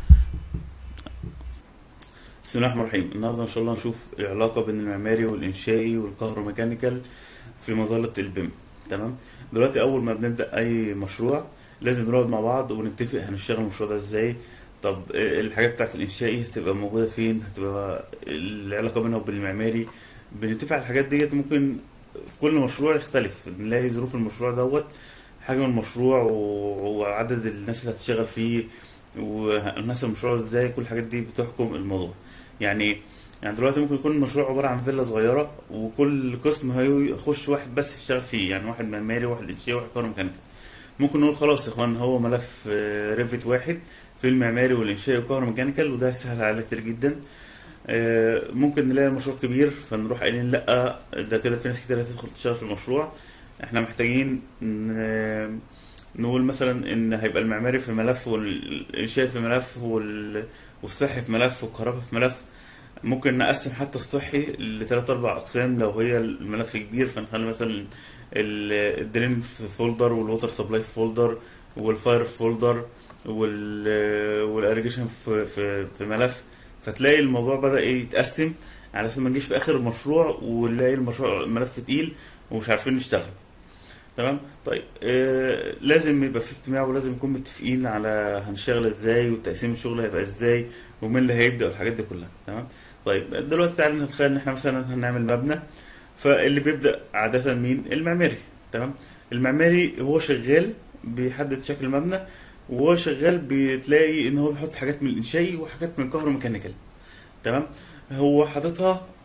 بسم الله الرحمن الرحيم النهارده ان شاء الله نشوف العلاقه بين المعماري والانشائي والكهروميكانيكال في مظله البيم تمام دلوقتي اول ما بنبدا اي مشروع لازم نقعد مع بعض ونتفق هنشتغل المشروع ده ازاي طب آه، الحاجات بتاعت الانشائي هتبقى موجوده فين هتبقى العلاقه بينها وبين المعماري بنتفق على الحاجات ديت ممكن في كل مشروع يختلف نلاقي ظروف المشروع دوت حجم المشروع و- وعدد الناس اللي هتشتغل فيه والناس المشروع ازاي كل الحاجات دي بتحكم الموضوع يعني ايه يعني دلوقتي ممكن يكون المشروع عبارة عن فيلا صغيرة وكل قسم هيخش واحد بس يشتغل فيه يعني واحد معماري واحد انشائي واحد كهروميكانيكي ممكن نقول خلاص يا اخوان هو ملف آه، ريفت واحد في المعماري والانشائي والكهروميكانيكال وده هيسهل علينا كتير جدا آه، ممكن نلاقي المشروع كبير فنروح قايلين لا ده كده في ناس كتير هتدخل تشتغل في المشروع احنا محتاجين ن- نقول مثلا ان هيبقى المعماري في ملف والانشائي في ملف وال- والصحي في ملف والكهرباء في ملف ممكن نقسم حتى الصحي لثلاث اربع اقسام لو هي الملف كبير فنخلي مثلا ال- الدرين في فولدر والووتر سبلاي في فولدر والفاير في فولدر وال والاريجيشن في في في ملف فتلاقي الموضوع بدأ ايه يتقسم على اساس ما نجيش في اخر المشروع ونلاقي المشروع ملف تقيل ومش عارفين نشتغل تمام طيب آه لازم يبقى في اجتماع ولازم نكون متفقين على هنشتغل ازاي وتقسيم الشغل هيبقى ازاي ومين اللي هيبدأ والحاجات دي كلها تمام طيب دلوقتي تعالى نتخيل ان احنا مثلا هنعمل مبنى فاللي بيبدأ عادة مين المعماري تمام المعماري هو شغال بيحدد شكل المبنى وهو شغال بتلاقي ان هو بيحط حاجات من الانشائي وحاجات من الكهروميكانيكال تمام هو حاططها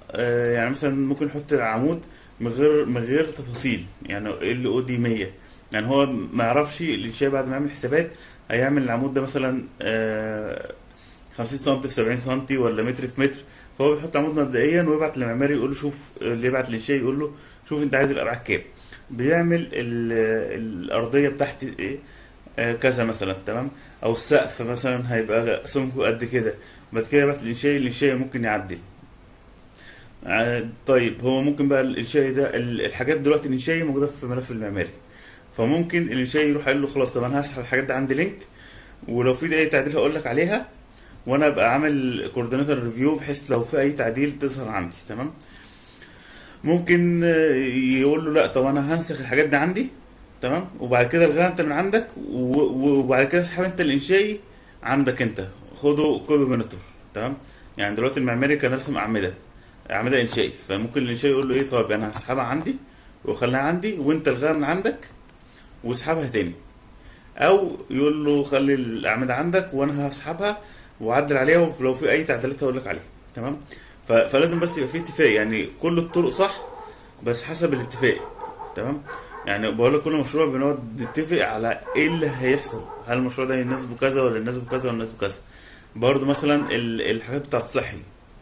آه، يعني مثلا ممكن يحط العمود من غير من غير تفاصيل يعني ال او دي 100 يعني هو ما يعرفش الانشاء بعد ما يعمل حسابات هيعمل العمود ده مثلا آه، 50 سم في 70 سم ولا متر في متر فهو بيحط عمود مبدئيا ويبعت للمعماري يقول له شوف اللي يبعت للانشاء يقول له شوف انت عايز الابعاد كام بيعمل ال- الارضيه بتاعتي ايه آه، كذا مثلا تمام او السقف مثلا هيبقى سمكه قد كده بعد كده يبعت للانشائي الانشائي ممكن يعدل آه، طيب هو ممكن بقى الانشائي ده ال- الحاجات دلوقتي الانشائي موجوده في ملف المعماري فممكن الانشائي يروح قال له خلاص طب انا هسحب الحاجات دي عندي لينك ولو في اي تعديل هقول لك عليها وانا ابقى عامل كوردينيتور ريفيو بحيث لو في اي تعديل تظهر عندي تمام ممكن آه، يقول له لا طب انا هنسخ الحاجات دي عندي تمام وبعد كده الغيها انت من عندك و- و- وبعد كده اسحب انت الانشائي عندك انت خده كوبي مونيتور تمام يعني دلوقتي المعماري كان رسم اعمده اعمده انشائي فممكن الانشائي يقول له ايه طيب انا هسحبها عندي واخليها عندي وانت الغيها من عندك واسحبها تاني او يقول له خلي الاعمده عندك وانا هسحبها واعدل عليها ولو في اي تعديلات هقول لك عليها تمام ف- فلازم بس يبقى في اتفاق يعني كل الطرق صح بس حسب الاتفاق تمام يعني بقول لك كل مشروع بنقعد نتفق على ايه اللي هيحصل هل المشروع ده يناسبه كذا ولا يناسبه كذا ولا يناسبه كذا برضه مثلا ال- الحاجات بتاعت الصحي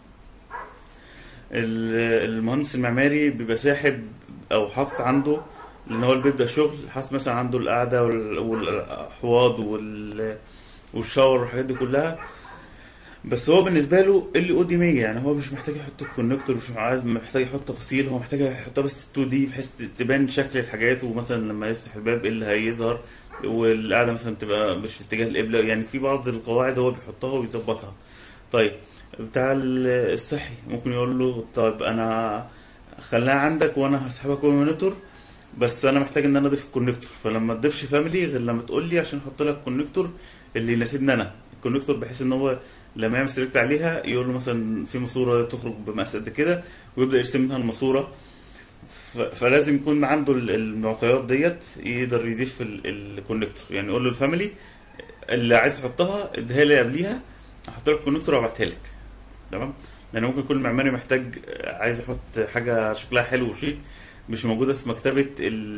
ال- المهندس المعماري بيبقى ساحب او حاطط عنده لان هو اللي بيبدا شغل حاطط مثلا عنده القعده وال- والحواض وال- والشاور والحاجات دي كلها بس هو بالنسبه له ال او دي 100 يعني هو مش محتاج يحط الكونكتور مش عايز محتاج يحط تفاصيل هو محتاج يحطها بس 2 دي بحيث تبان شكل الحاجات ومثلا لما يفتح الباب ايه اللي هيظهر والقعده مثلا تبقى مش في اتجاه القبله يعني في بعض القواعد هو بيحطها ويظبطها طيب بتاع ال- الصحي ممكن يقول له طيب انا خليها عندك وانا هسحبها كوبي مونيتور بس انا محتاج ان انا اضيف الكونكتور فلما تضيفش فاميلي غير لما تقول لي عشان احط لك الكونكتور اللي يناسبني انا الكونكتور بحيث ان هو لما يعمل سيلكت عليها يقول له مثلا في ماسوره تخرج بمقاس قد كده ويبدا يرسم منها الماسوره ف- فلازم يكون عنده ال- المعطيات ديت يقدر يضيف ال- الكونكتور يعني يقول له الفاميلي اللي عايز تحطها اديها لي قبليها احط لك الكونكتور وابعتها لك تمام لان ممكن يكون المعماري محتاج عايز يحط حاجه شكلها حلو وشيك مش موجوده في مكتبه ال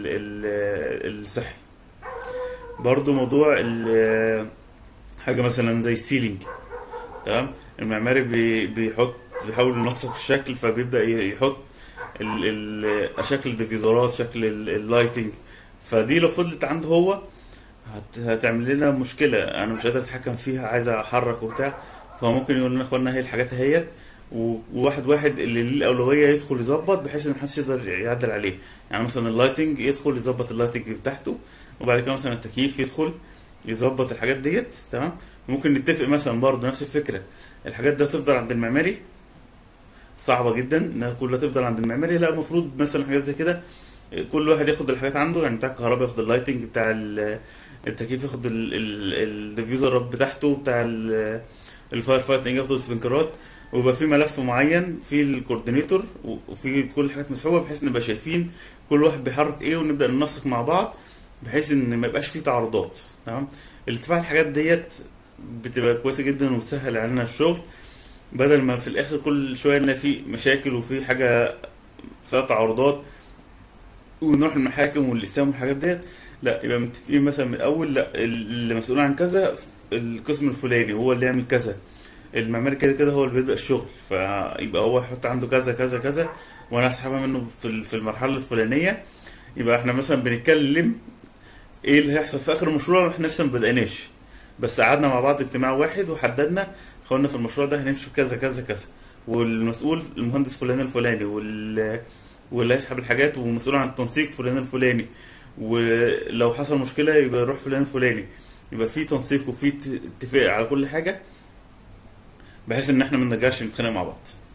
ال الصحي برضو موضوع ال- حاجه مثلا زي السيلينج تمام المعماري بي بيحط بيحاول ينسق الشكل فبيبدا ي- يحط ال ال شكل الديفيزورات شكل ال- اللايتنج فدي لو فضلت عنده هو هت هتعمل لنا مشكله انا مش قادر اتحكم فيها عايز احرك وبتاع فممكن يقول لنا اخوانا هي الحاجات اهيت و- وواحد واحد اللي ليه الاولويه يدخل يظبط بحيث ان محدش يقدر يعدل عليه يعني مثلا اللايتنج يدخل يظبط اللايتنج بتاعته وبعد كده مثلا التكييف يدخل يظبط الحاجات ديت تمام ممكن نتفق مثلا برضه نفس الفكره الحاجات دي هتفضل عند المعماري صعبه جدا انها كلها تفضل عند المعماري لا المفروض مثلا حاجات زي كده كل واحد ياخد الحاجات عنده يعني بتاع الكهرباء ياخد اللايتنج بتاع ال- التكييف ياخد ال- ال- الديفيوزر بتاعته بتاع ال- الفاير فايتنج ياخد السبنكرات ويبقى في ملف معين فيه الكوردينيتور و- وفي كل الحاجات مسحوبه بحيث نبقى شايفين كل واحد بيحرك ايه ونبدا ننسق مع بعض بحيث ان ما يبقاش فيه تعارضات تمام الاتفاق الحاجات ديت بتبقى كويسه جدا وتسهل علينا الشغل بدل ما في الاخر كل شويه نلاقي في مشاكل وفي حاجه فيها تعارضات ونروح المحاكم واللسان والحاجات ديت لا يبقى متفقين مثلا من الاول لا اللي مسؤول عن كذا القسم الفلاني هو اللي يعمل كذا المعماري كده كده هو اللي بيبدأ الشغل فيبقى هو يحط عنده كذا كذا كذا وانا هسحبها منه في ال- في المرحله الفلانيه يبقى احنا مثلا بنتكلم ايه اللي هيحصل في اخر المشروع واحنا لسه ما بدأناش بس قعدنا مع بعض اجتماع واحد وحددنا اخوانا في المشروع ده هنمشي كذا كذا كذا والمسؤول المهندس فلان الفلاني وال واللي هيسحب الحاجات ومسؤول عن التنسيق فلان الفلاني ولو حصل مشكله يبقى يروح فلان الفلاني يبقى في تنسيق وفي ت- اتفاق على كل حاجه بحيث ان احنا ما نرجعش نتخانق مع بعض